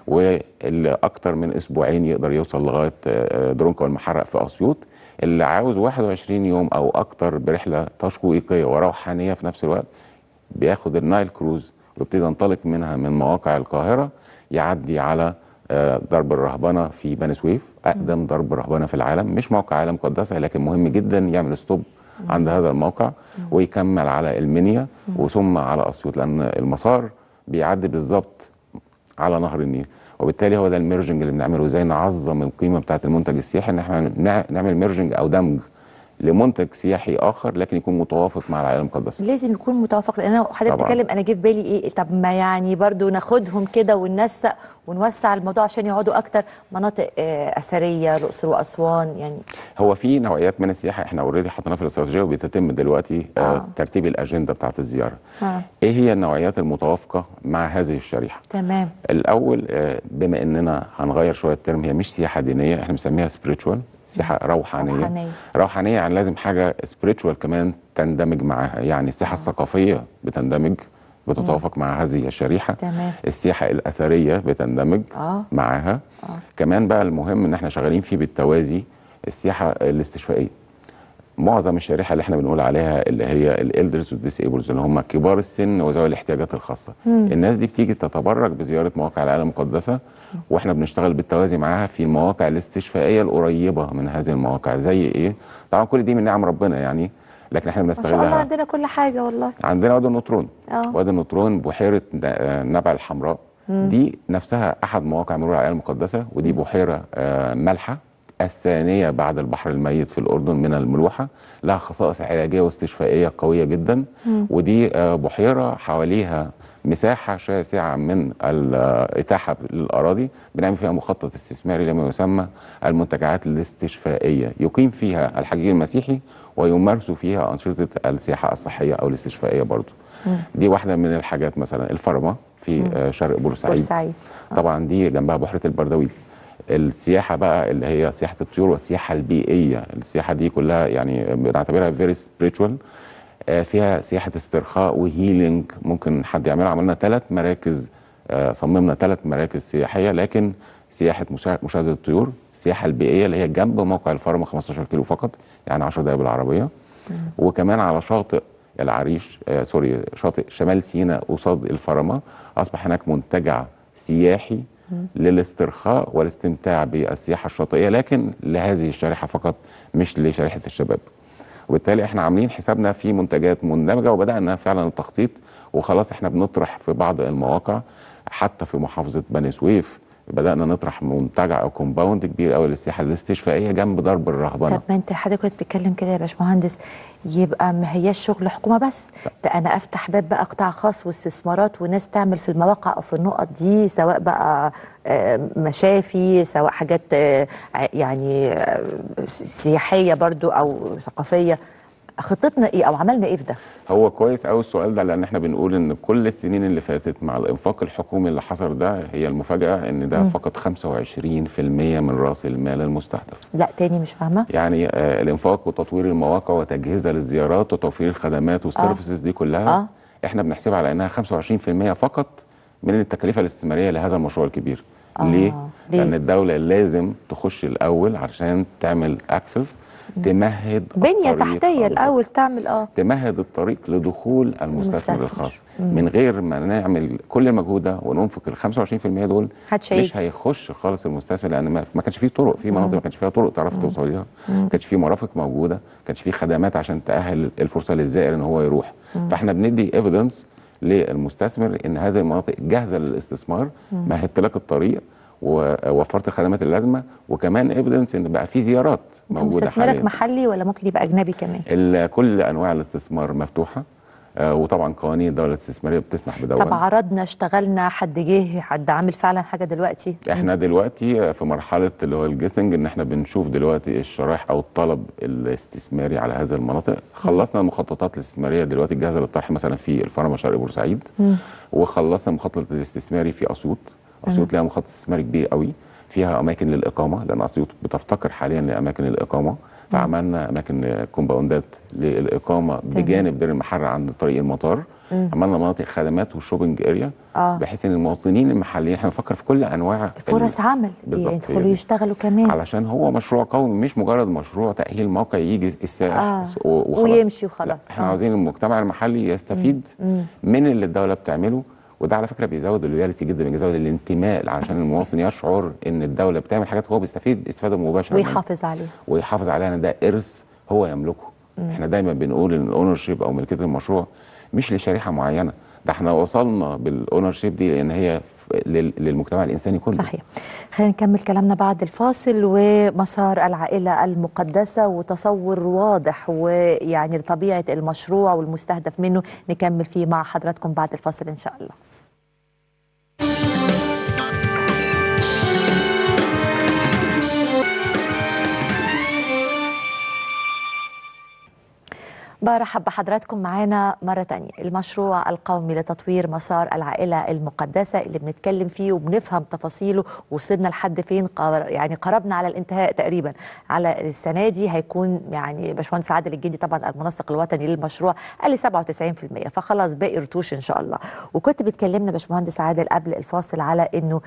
واللي اكتر من اسبوعين يقدر يوصل لغايه آه، درونكا والمحرق في اسيوط اللي عاوز 21 يوم او اكتر برحله تشويقيه وروحانيه في نفس الوقت بياخد النايل كروز ويبتدي ينطلق منها من مواقع القاهره يعدي على آه، درب الرهبنه في بني سويف اقدم درب رهبنه في العالم مش موقع عالم مقدسه لكن مهم جدا يعمل ستوب عند هذا الموقع ويكمل على المنيا وثم على اسيوط لان المسار بيعدي بالظبط على نهر النيل وبالتالي هو ده الميرجنج اللي بنعمله ازاي نعظم القيمه بتاعه المنتج السياحي ان احنا نع- نعمل ميرجنج او دمج لمنتج سياحي اخر لكن يكون متوافق مع العائله المقدسه لازم يكون متوافق لان انا حضرتك طبعاً. بتتكلم انا جه في بالي ايه طب ما يعني برضو ناخدهم كده وننسق ونوسع الموضوع عشان يقعدوا اكتر مناطق آه، اثريه الاقصر واسوان يعني هو في نوعيات من السياحه احنا اوريدي حطيناها في الاستراتيجيه وبتتم دلوقتي آه. آه. ترتيب الاجنده بتاعت الزياره آه. ايه هي النوعيات المتوافقه مع هذه الشريحه تمام الاول آه، بما اننا هنغير شويه الترم هي مش سياحه دينيه احنا بنسميها سبiritual سياحه روحانيه روحانية. روحانيه يعني لازم حاجه سبiritual كمان تندمج معاها يعني السياحه الثقافيه بتندمج بتتوافق مع هذه الشريحه تمام السياحه الاثريه بتندمج اه معاها آه. كمان بقى المهم ان احنا شغالين فيه بالتوازي السياحه الاستشفائيه معظم الشريحه اللي احنا بنقول عليها اللي هي الالدرز والديسيبلز اللي هم كبار السن وذوي الاحتياجات الخاصه مم. الناس دي بتيجي تتبرك بزياره مواقع العالم المقدسه واحنا بنشتغل بالتوازي معاها في المواقع الاستشفائيه القريبه من هذه المواقع زي ايه طبعا كل دي من نعم ربنا يعني لكن احنا ما شاء الله بنستغلها عندنا كل حاجه والله عندنا وادي النطرون اه وادي النطرون بحيره ن- آه، نبع الحمراء دي نفسها احد مواقع مرور العائله المقدسه ودي بحيره آه، مالحه الثانيه بعد البحر الميت في الاردن من الملوحه لها خصائص علاجيه واستشفائيه قويه جدا ودي آه، بحيره حواليها مساحه شاسعه من الاتاحه للاراضي بنعمل فيها مخطط استثماري لما يسمى المنتجعات الاستشفائيه يقيم فيها الحجيج المسيحي ويمارسوا فيها انشطه السياحه الصحيه او الاستشفائيه برضو دي واحده من الحاجات مثلا الفرما في آه، شرق بورسعيد بورسعيد طبعا دي جنبها بحيره البردوي السياحه بقى اللي هي سياحه الطيور والسياحه البيئيه السياحه دي كلها يعني بنعتبرها فيري سبiritual آه، فيها سياحه استرخاء وهيلينج ممكن حد يعملها عملنا ثلاث مراكز آه، صممنا ثلاث مراكز سياحيه لكن سياحه مشا- مشاهده الطيور السياحه البيئيه اللي هي جنب موقع الفرما 15 كيلو فقط يعني 10 دقائق بالعربيه وكمان على شاطئ العريش آه سوري شاطئ شمال سيناء قصاد الفرما اصبح هناك منتجع سياحي للاسترخاء والاستمتاع بالسياحه الشاطئيه لكن لهذه الشريحه فقط مش لشريحه الشباب وبالتالي احنا عاملين حسابنا في منتجات مندمجه وبدانا فعلا التخطيط وخلاص احنا بنطرح في بعض المواقع حتى في محافظه بني سويف بدانا نطرح منتجع او كومباوند كبير قوي للسياحه الاستشفائيه جنب درب الرهبنه طب ما انت حضرتك كنت بتتكلم كده يا باشمهندس يبقى ما هياش شغل حكومه بس ده انا افتح باب بقى قطاع خاص واستثمارات وناس تعمل في المواقع او في النقط دي سواء بقى آه، مشافي سواء حاجات آه، ع- يعني آه، سياحيه برضو او ثقافيه خطتنا ايه او عملنا ايه في ده؟ هو كويس قوي السؤال ده لان احنا بنقول ان كل السنين اللي فاتت مع الانفاق الحكومي اللي حصل ده هي المفاجاه ان ده مم. فقط 25% من راس المال المستهدف لا تاني مش فاهمه يعني آه الانفاق وتطوير المواقع وتجهيزها للزيارات وتوفير الخدمات والسيرفيسز دي كلها اه احنا بنحسبها على انها 25% فقط من التكاليف الاستثماريه لهذا المشروع الكبير آه، ليه؟ ليه؟ لان الدوله لازم تخش الاول عشان تعمل اكسس تمهد بنيه الطريق. تحتيه آه، بالظبط. الاول تعمل اه تمهد الطريق لدخول المستثمر المستثمر. الخاص مم. من غير ما نعمل كل المجهود ده وننفق ال 25% دول محدش هيجي. مش هيخش خالص المستثمر لان ما ما كانش فيه طرق في مناطق ما كانش فيها طرق تعرف توصل لها ما كانش فيه مرافق موجوده ما كانش فيه خدمات عشان تاهل الفرصه للزائر ان هو يروح فاحنا بندي ايفيدنس للمستثمر ان هذه المناطق جاهزه للاستثمار مهدت لك الطريق ووفرت الخدمات اللازمه وكمان ايفيدنس ان بقى في زيارات موجوده مستثمرك حاليا محلي ولا ممكن يبقى اجنبي كمان؟ ال- كل انواع الاستثمار مفتوحه آه، وطبعا قوانين الدوله الاستثماريه بتسمح بدون طب عرضنا اشتغلنا حد جه حد عامل فعلا حاجه دلوقتي احنا دلوقتي في مرحله اللي هو الجيسنج ان احنا بنشوف دلوقتي الشرايح او الطلب الاستثماري على هذه المناطق خلصنا المخططات الاستثماريه دلوقتي الجاهزه للطرح مثلا في الفرما شرق بورسعيد وخلصنا المخطط الاستثماري في اسيوط اسيوط لها مخطط استثماري كبير قوي فيها اماكن للاقامه لان اسيوط بتفتقر حاليا لاماكن الاقامه فعملنا اماكن كومباوندات للاقامه بجانب دير المحرة عند طريق المطار عملنا مناطق خدمات وشوبنج اريا اه بحيث ان المواطنين المحليين احنا بنفكر في كل انواع فرص عمل بالظبط، هي يدخلوا دي. يشتغلوا كمان علشان هو مشروع قومي مش مجرد مشروع تأهيل موقع يجي السائح آه. و- وخلاص ويمشي لا وخلاص احنا آه. عاوزين المجتمع المحلي يستفيد مم. من اللي الدولة بتعمله وده على فكرة بيزود اللويالتي جدا بيزود الانتماء عشان المواطن يشعر ان الدولة بتعمل حاجات هو بيستفيد استفادة مباشرة منها. ويحافظ عليه ويحافظ عليها ان ده ارث هو يملكه احنا دايما بنقول ان الاونر شيب او ملكيه المشروع مش لشريحه معينه ده احنا وصلنا بالاونر شيب دي لان هي ف- لل- للمجتمع الانساني كله صحيح خلينا نكمل كلامنا بعد الفاصل ومسار العائلة المقدسة وتصور واضح ويعني لطبيعة المشروع والمستهدف منه نكمل فيه مع حضراتكم بعد الفاصل إن شاء الله برحب بحضراتكم معانا مرة تانية المشروع القومي لتطوير مسار العائلة المقدسة اللي بنتكلم فيه وبنفهم تفاصيله وصلنا لحد فين قر- يعني قربنا على الانتهاء تقريبا على السنة دي هيكون يعني باشمهندس عادل الجندي طبعا المنسق الوطني للمشروع قال لي 97% فخلاص باقي رتوش ان شاء الله وكنت بتكلمنا باشمهندس عادل قبل الفاصل على انه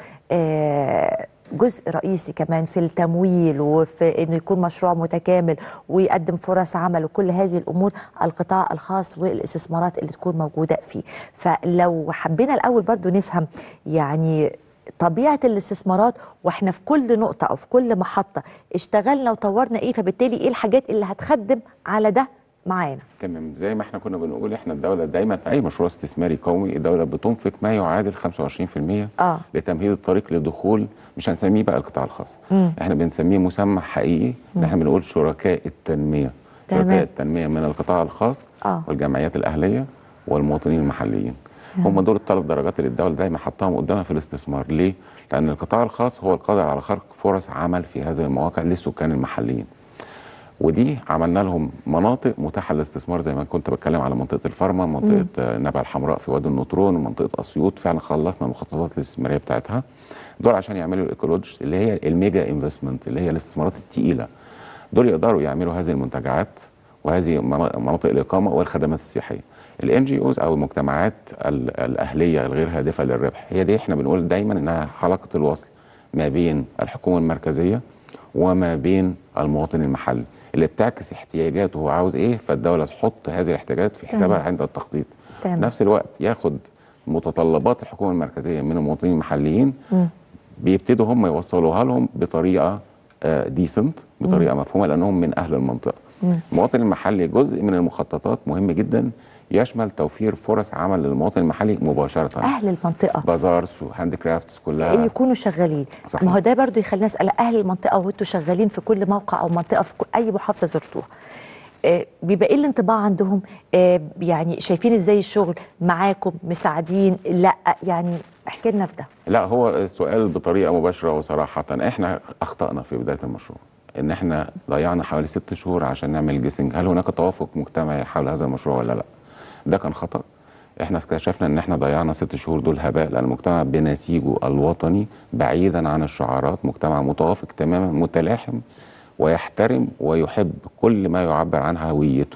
آه جزء رئيسي كمان في التمويل وفي انه يكون مشروع متكامل ويقدم فرص عمل وكل هذه الامور القطاع الخاص والاستثمارات اللي تكون موجوده فيه فلو حبينا الاول برضو نفهم يعني طبيعه الاستثمارات واحنا في كل نقطه او في كل محطه اشتغلنا وطورنا ايه فبالتالي ايه الحاجات اللي هتخدم على ده معانا تمام زي ما احنا كنا بنقول احنا الدوله دايما في اي مشروع استثماري قومي الدوله بتنفق ما يعادل 25% اه لتمهيد الطريق لدخول مش هنسميه بقى القطاع الخاص مم. احنا بنسميه مسمى حقيقي ان احنا بنقول شركاء التنميه تمام. شركاء التنميه من القطاع الخاص اه والجمعيات الاهليه والمواطنين المحليين هم دول الثلاث درجات اللي الدوله دايما حطاهم قدامها في الاستثمار ليه لان القطاع الخاص هو القادر على خلق فرص عمل في هذه المواقع للسكان المحليين ودي عملنا لهم مناطق متاحه للاستثمار زي ما كنت بتكلم على منطقه الفارما منطقه آه، نبع الحمراء في وادي النطرون منطقه اسيوط فعلا خلصنا المخططات الاستثماريه بتاعتها دول عشان يعملوا الايكولوجي اللي هي الميجا انفستمنت اللي هي الاستثمارات الثقيله دول يقدروا يعملوا هذه المنتجعات وهذه منا- مناطق الاقامه والخدمات السياحيه الان جي اوز او المجتمعات ال- الاهليه الغير هادفه للربح هي دي احنا بنقول دايما انها حلقه الوصل ما بين الحكومه المركزيه وما بين المواطن المحلي اللي بتعكس احتياجاته هو عاوز ايه فالدوله تحط هذه الاحتياجات في حسابها تمام. عند التخطيط تمام. نفس الوقت ياخد متطلبات الحكومه المركزيه من المواطنين المحليين مم. بيبتدوا هم يوصلوها لهم بطريقه ديسنت بطريقه مفهومه لانهم من اهل المنطقه مم. المواطن المحلي جزء من المخططات مهم جدا يشمل توفير فرص عمل للمواطن المحلي مباشره اهل المنطقه بازارز وهاند كرافتس كلها يكونوا شغالين صحيح. ما هو ده برضو يخلينا اسال اهل المنطقه وانتوا شغالين في كل موقع او منطقه في كل- اي محافظه زرتوها آه، بيبقى ايه الانطباع عندهم آه، يعني شايفين ازاي الشغل معاكم مساعدين لا يعني احكي لنا في ده لا هو السؤال بطريقه مباشره وصراحه احنا اخطانا في بدايه المشروع ان احنا ضيعنا حوالي ست شهور عشان نعمل جيسنج هل هناك توافق مجتمعي حول هذا المشروع ولا لا ده كان خطا احنا اكتشفنا ان احنا ضيعنا ست شهور دول هباء لان المجتمع بنسيجه الوطني بعيدا عن الشعارات مجتمع متوافق تماما متلاحم ويحترم ويحب كل ما يعبر عن هويته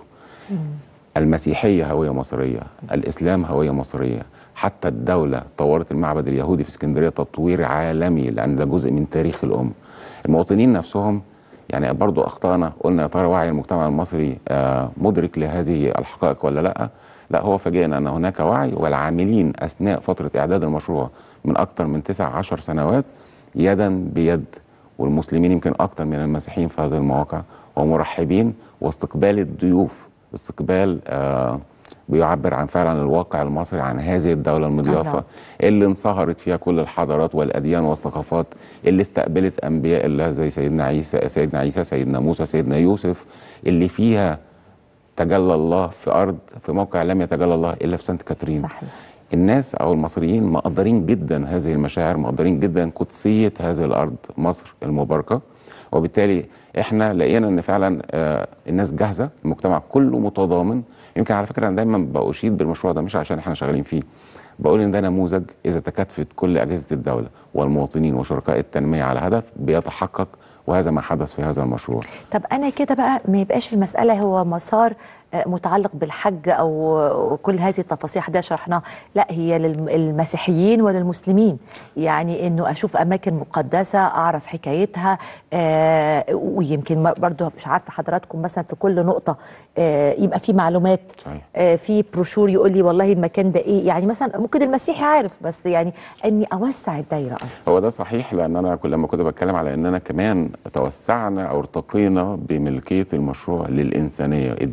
المسيحية هوية مصرية الإسلام هوية مصرية حتى الدولة طورت المعبد اليهودي في اسكندرية تطوير عالمي لأن ده جزء من تاريخ الأمة المواطنين نفسهم يعني برضو أخطأنا قلنا يا ترى وعي المجتمع المصري آه، مدرك لهذه الحقائق ولا لا لا هو فاجئنا أن هناك وعي والعاملين أثناء فترة إعداد المشروع من أكثر من تسع عشر سنوات يدا بيد والمسلمين يمكن أكثر من المسيحيين في هذه المواقع ومرحبين واستقبال الضيوف استقبال آه بيعبر عن فعلا الواقع المصري عن هذه الدولة المضيافة الله. اللي انصهرت فيها كل الحضارات والأديان والثقافات اللي استقبلت أنبياء الله زي سيدنا عيسى سيدنا عيسى سيدنا موسى سيدنا يوسف اللي فيها تجلى الله في أرض في موقع لم يتجلى الله إلا في سانت كاترين صحيح الناس او المصريين مقدرين جدا هذه المشاعر مقدرين جدا قدسيه هذه الارض مصر المباركه وبالتالي احنا لقينا ان فعلا آه، الناس جاهزه المجتمع كله متضامن يمكن على فكره انا دايما باشيد بالمشروع ده مش عشان احنا شغالين فيه بقول ان ده نموذج اذا تكاتفت كل اجهزه الدوله والمواطنين وشركاء التنميه على هدف بيتحقق وهذا ما حدث في هذا المشروع طب انا كده بقى ما يبقاش المساله هو مسار آه، متعلق بالحج او كل هذه التفاصيل ده شرحناها لا هي للمسيحيين وللمسلمين يعني انه اشوف اماكن مقدسه اعرف حكايتها آه ويمكن ما- برضو مش عارفه حضراتكم مثلا في كل نقطه آه يبقى في معلومات صحيح. آه في بروشور يقول لي والله المكان ده ايه يعني مثلا ممكن المسيحي عارف بس يعني اني اوسع الدايره قصدي هو ده صحيح لان انا كل لما كنت بتكلم على اننا كمان توسعنا او ارتقينا بملكيه المشروع للانسانيه الدليل أيوة. على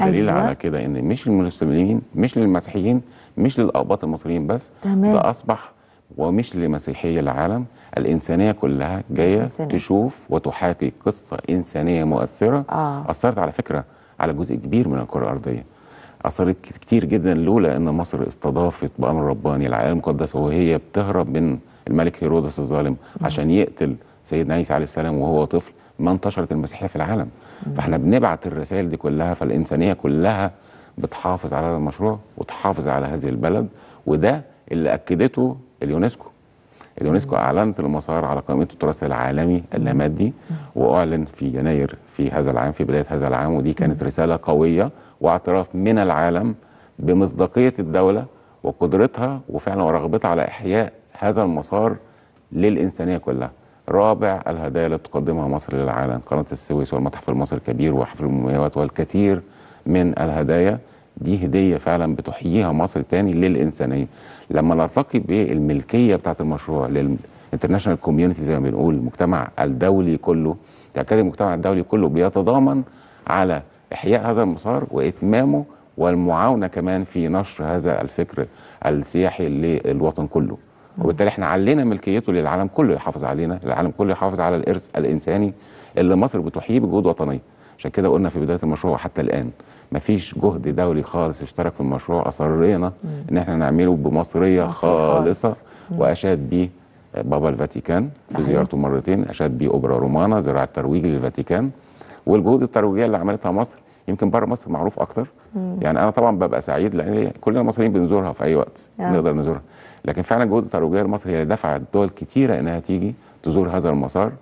آه. كده ان مش للمسلمين مش للمسيحيين مش للاقباط المصريين بس تمام. ده اصبح ومش لمسيحيه العالم الانسانيه كلها جايه إنسانية. تشوف وتحاكي قصه انسانيه مؤثره آه. اثرت على فكره على جزء كبير من الكره الارضيه اثرت كتير جدا لولا ان مصر استضافت بامر رباني العائله المقدسه وهي بتهرب من الملك هيرودس الظالم عشان يقتل سيدنا عيسى عليه السلام وهو طفل ما انتشرت المسيحيه في العالم فاحنا بنبعت الرسائل دي كلها فالانسانيه كلها بتحافظ على هذا المشروع وتحافظ على هذه البلد وده اللي اكدته اليونسكو اليونسكو اعلنت المسار على قائمه التراث العالمي اللامادي واعلن في يناير في هذا العام في بدايه هذا العام ودي كانت رساله قويه واعتراف من العالم بمصداقيه الدوله وقدرتها وفعلا ورغبتها على احياء هذا المسار للانسانيه كلها. رابع الهدايا التي تقدمها مصر للعالم قناه السويس والمتحف المصري الكبير وحفل المومياوات والكثير من الهدايا دي هديه فعلا بتحييها مصر تاني للانسانيه. لما نرتقي بالملكيه بتاعت المشروع للانترناشونال كوميونتي زي ما بنقول المجتمع الدولي كله تاكد المجتمع الدولي كله بيتضامن على احياء هذا المسار واتمامه والمعاونه كمان في نشر هذا الفكر السياحي للوطن كله. وبالتالي احنا علينا ملكيته للعالم كله يحافظ علينا، العالم كله يحافظ على الارث الانساني اللي مصر بتحييه بجهود وطنيه. عشان كده قلنا في بدايه المشروع حتى الان مفيش جهد دولي خالص اشترك في المشروع اصرينا ان احنا نعمله بمصريه مصري خالصه خالص. واشاد بيه بابا الفاتيكان في صحيح. زيارته مرتين اشاد بيه اوبرا رومانا زراعه ترويج للفاتيكان والجهود الترويجيه اللي عملتها مصر يمكن بره مصر معروف اكتر يعني انا طبعا ببقى سعيد لان كلنا مصريين بنزورها في اي وقت آه. نقدر نزورها لكن فعلا الجهود الترويجيه لمصر هي اللي دفعت دول كتيره انها تيجي تزور هذا المسار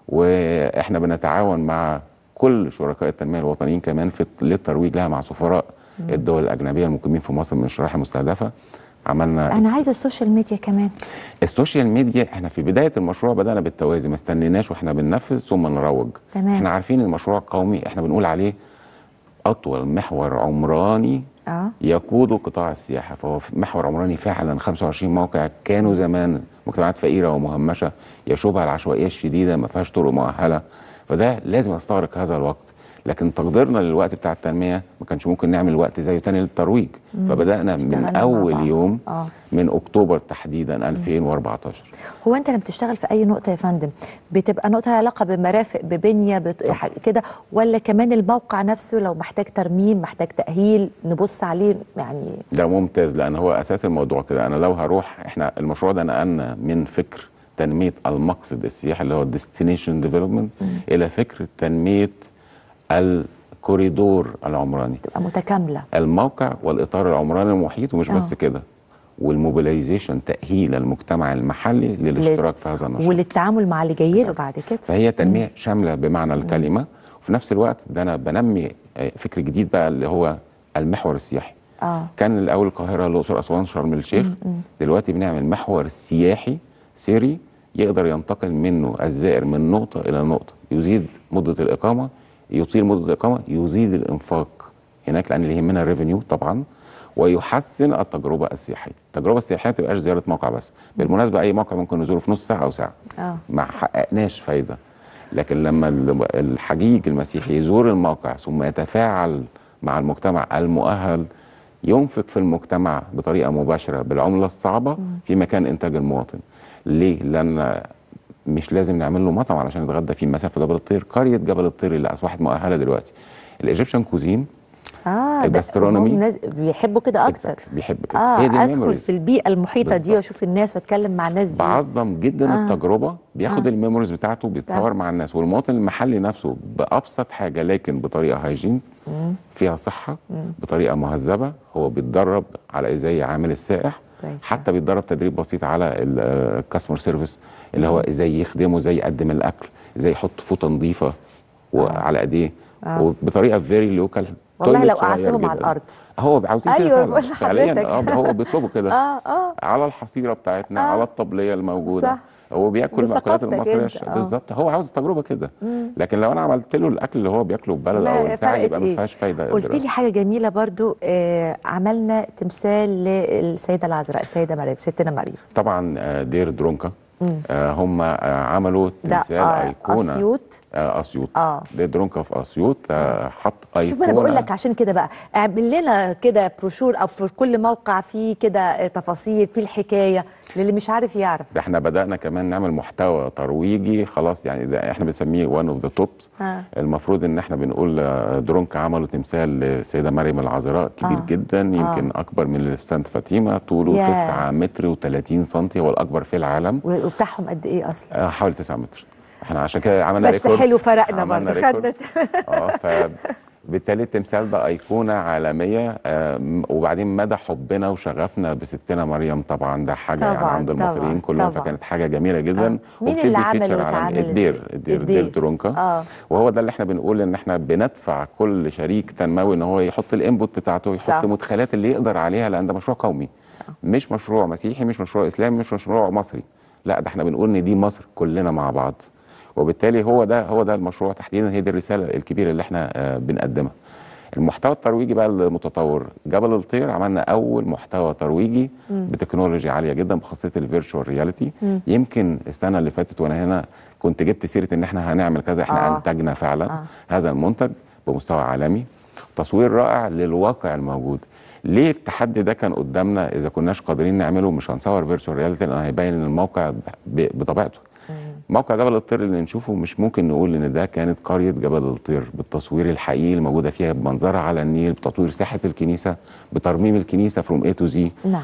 واحنا بنتعاون مع كل شركاء التنميه الوطنيين كمان في للترويج لها مع سفراء الدول الاجنبيه المقيمين في مصر من الشرائح المستهدفه عملنا انا عايزه السوشيال ميديا كمان السوشيال ميديا احنا في بدايه المشروع بدانا بالتوازي ما استنيناش واحنا بننفذ ثم نروج تمام. احنا عارفين المشروع قومي احنا بنقول عليه اطول محور عمراني اه يقود قطاع السياحه فهو في محور عمراني فعلا 25 موقع كانوا زمان مجتمعات فقيره ومهمشه يشوبها العشوائيه الشديده ما فيهاش طرق مؤهله فده لازم يستغرق هذا الوقت لكن تقديرنا للوقت بتاع التنميه ما كانش ممكن نعمل وقت زيه تاني للترويج فبدانا من اشتغلنا مع اول بعض. يوم اه من اكتوبر تحديدا 2014 هو انت لما بتشتغل في اي نقطه يا فندم بتبقى نقطه لها علاقه بمرافق ببنيه بت... ح- كده ولا كمان الموقع نفسه لو محتاج ترميم محتاج تاهيل نبص عليه يعني ده ممتاز لان هو اساس الموضوع كده انا لو هروح احنا المشروع ده نقلنا من فكر تنميه المقصد السياحي اللي هو الديستنيشن ديفلوبمنت الى فكر تنميه الكوريدور العمراني تبقى متكامله الموقع والاطار العمراني المحيط ومش آه. بس كده والموبيلايزيشن تاهيل المجتمع المحلي للاشتراك في هذا النشاط وللتعامل مع اللي جاي له بالظبط. بعد كده فهي تنميه شامله بمعنى الكلمه وفي نفس الوقت ده انا بنمي آه، فكر جديد بقى اللي هو المحور السياحي اه كان الاول القاهره الاقصر اسوان شرم الشيخ دلوقتي بنعمل محور سياحي سيري يقدر ينتقل منه الزائر من نقطه الى نقطه يزيد مده الاقامه يطيل مده الاقامه يزيد الانفاق هناك لان اللي يهمنا الريفينيو طبعا ويحسن التجربه السياحيه التجربه السياحيه ما تبقاش زياره موقع بس بالمناسبه اي موقع ممكن نزوره في نص ساعه او ساعه اه ما حققناش فايده لكن لما ال- الحجيج المسيحي يزور الموقع ثم يتفاعل مع المجتمع المؤهل ينفق في المجتمع بطريقه مباشره بالعمله الصعبه في مكان انتاج المواطن ليه لان مش لازم نعمل له مطعم علشان يتغدى فيه مثلا في جبل الطير قريه جبل الطير اللي اصبحت مؤهله دلوقتي الايجيبشن كوزين اه ده الجاسترونومي هم ناس بيحبوا كده اكتر بيحب كده اه هي دي ادخل الميموريز في البيئه المحيطه دي بالظبط. واشوف الناس واتكلم مع الناس دي بعظم جدا آه. آه. التجربه بياخد آه. آه. الميموريز بتاعته بيتصور مع الناس والمواطن المحلي نفسه بابسط حاجه لكن بطريقه هايجين فيها صحه بطريقه مهذبه هو بيتدرب على ازاي يعامل السائح كويس. حتى بيتدرب تدريب بسيط على الكاستمر سيرفيس اللي هو ازاي يخدمه ازاي يقدم الاكل ازاي يحط فوطه نظيفه وعلى ايديه آه. وبطريقه فيري لوكال والله لو قعدتهم على الارض هو عاوزين أيوة، كده بقول فعلا فعليا لحضرتك. اه هو بيطلبوا كده اه اه على الحصيره بتاعتنا آه. على الطبليه الموجوده صح. هو بياكل المأكولات بثقافتك المصريه أنت، آه. بالظبط هو عاوز التجربه كده لكن لو انا عملت له الاكل اللي هو بياكله في بلد لا، او بتاع فرقت يبقى إيه؟ ما فيهاش فايده قلت لي الدراسة. حاجه جميله برضو آه عملنا تمثال للسيده العذراء السيده مريم ستنا مريم طبعا آه، دير درونكا آه هم آه عملوا ده تمثال آه ايقونه اسيوط آه اسيوط آه. ده درونكا في اسيوط آه حط ايقونه شوف انا بقول لك عشان كده بقى اعمل لنا كده بروشور او في كل موقع فيه كده تفاصيل في الحكايه للي مش عارف يعرف ده احنا بدانا كمان نعمل محتوى ترويجي خلاص يعني ده احنا بنسميه وان اوف ذا توبس آه. المفروض ان احنا بنقول آه، درونكا عملوا تمثال للسيده مريم العذراء كبير آه. جدا يمكن اكبر من السانت فاطمه طوله ياه. 9 متر و30 سم هو الاكبر في العالم وبتاعهم قد ايه اصلا آه، حوالي 9 متر احنا عشان كده عملنا بس ريكورد حلو فرقنا عملنا برضه ريكورد. خدنا اه فبالتالي التمثال ده ايقونه عالميه آم، وبعدين مدى حبنا وشغفنا بستنا مريم طبعا ده حاجه يعني طبعاً، عند طبعاً، المصريين كلهم طبعاً. فكانت حاجه جميله جدا آه. مين وبتدي اللي عمل فيتشر واتعمل عالمي إزاي؟ الدير الدير الدير. الدير درونكا اه وهو ده اللي احنا بنقول ان احنا بندفع كل شريك تنموي ان هو يحط الانبوت بتاعته يحط صح. مدخلات اللي يقدر عليها لان ده مشروع قومي مش مشروع مسيحي مش مشروع اسلامي مش مشروع مصري لا ده احنا بنقول ان دي مصر كلنا مع بعض وبالتالي هو ده هو ده المشروع تحديدا هي دي الرساله الكبيره اللي احنا آه، بنقدمها المحتوى الترويجي بقى المتطور جبل الطير عملنا اول محتوى ترويجي بتكنولوجيا عاليه جدا بخاصيه الفيرتشوال رياليتي يمكن السنه اللي فاتت وانا هنا كنت جبت سيره ان احنا هنعمل كذا احنا آه. انتجنا فعلا آه. هذا المنتج بمستوى عالمي تصوير رائع للواقع الموجود ليه التحدي ده كان قدامنا اذا كناش قادرين نعمله مش هنصور فيرتشوال رياليتي لان هيبين ان الموقع ب- بطبيعته موقع جبل الطير اللي نشوفه مش ممكن نقول ان ده كانت قريه جبل الطير بالتصوير الحقيقي الموجوده فيها بمنظرها على النيل بتطوير ساحه الكنيسه بترميم الكنيسه فروم اي تو زي نعم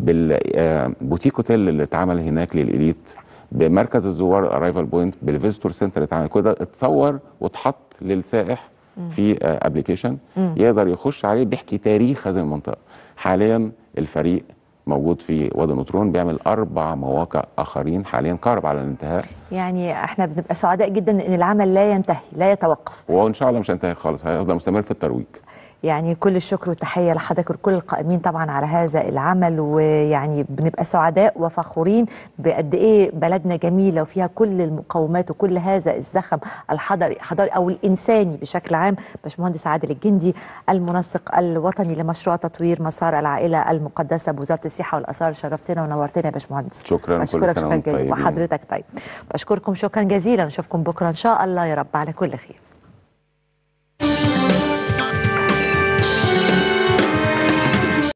بالبوتيك اوتيل اللي اتعمل هناك للإليت بمركز الزوار ارايفل بوينت بالفيزيتور سنتر اللي اتعمل كل ده اتصور واتحط للسائح في ابلكيشن يقدر يخش عليه بيحكي تاريخ هذه المنطقه حاليا الفريق موجود في وادي النطرون بيعمل اربع مواقع اخرين حاليا قارب على الانتهاء يعني احنا بنبقى سعداء جدا ان العمل لا ينتهي لا يتوقف وان شاء الله مش هينتهي خالص هيفضل مستمر في الترويج يعني كل الشكر والتحية لحضرتك وكل القائمين طبعا على هذا العمل ويعني بنبقى سعداء وفخورين بقد ايه بلدنا جميلة وفيها كل المقومات وكل هذا الزخم الحضري حضاري او الانساني بشكل عام باشمهندس عادل الجندي المنسق الوطني لمشروع تطوير مسار العائلة المقدسة بوزارة السياحة والآثار شرفتنا ونورتنا يا باشمهندس شكرا كل بشكرك سنه شكرا وانتم جزيلا طيبين وحضرتك طيب بشكركم شكرا جزيلا نشوفكم بكرة إن شاء الله يا رب على كل خير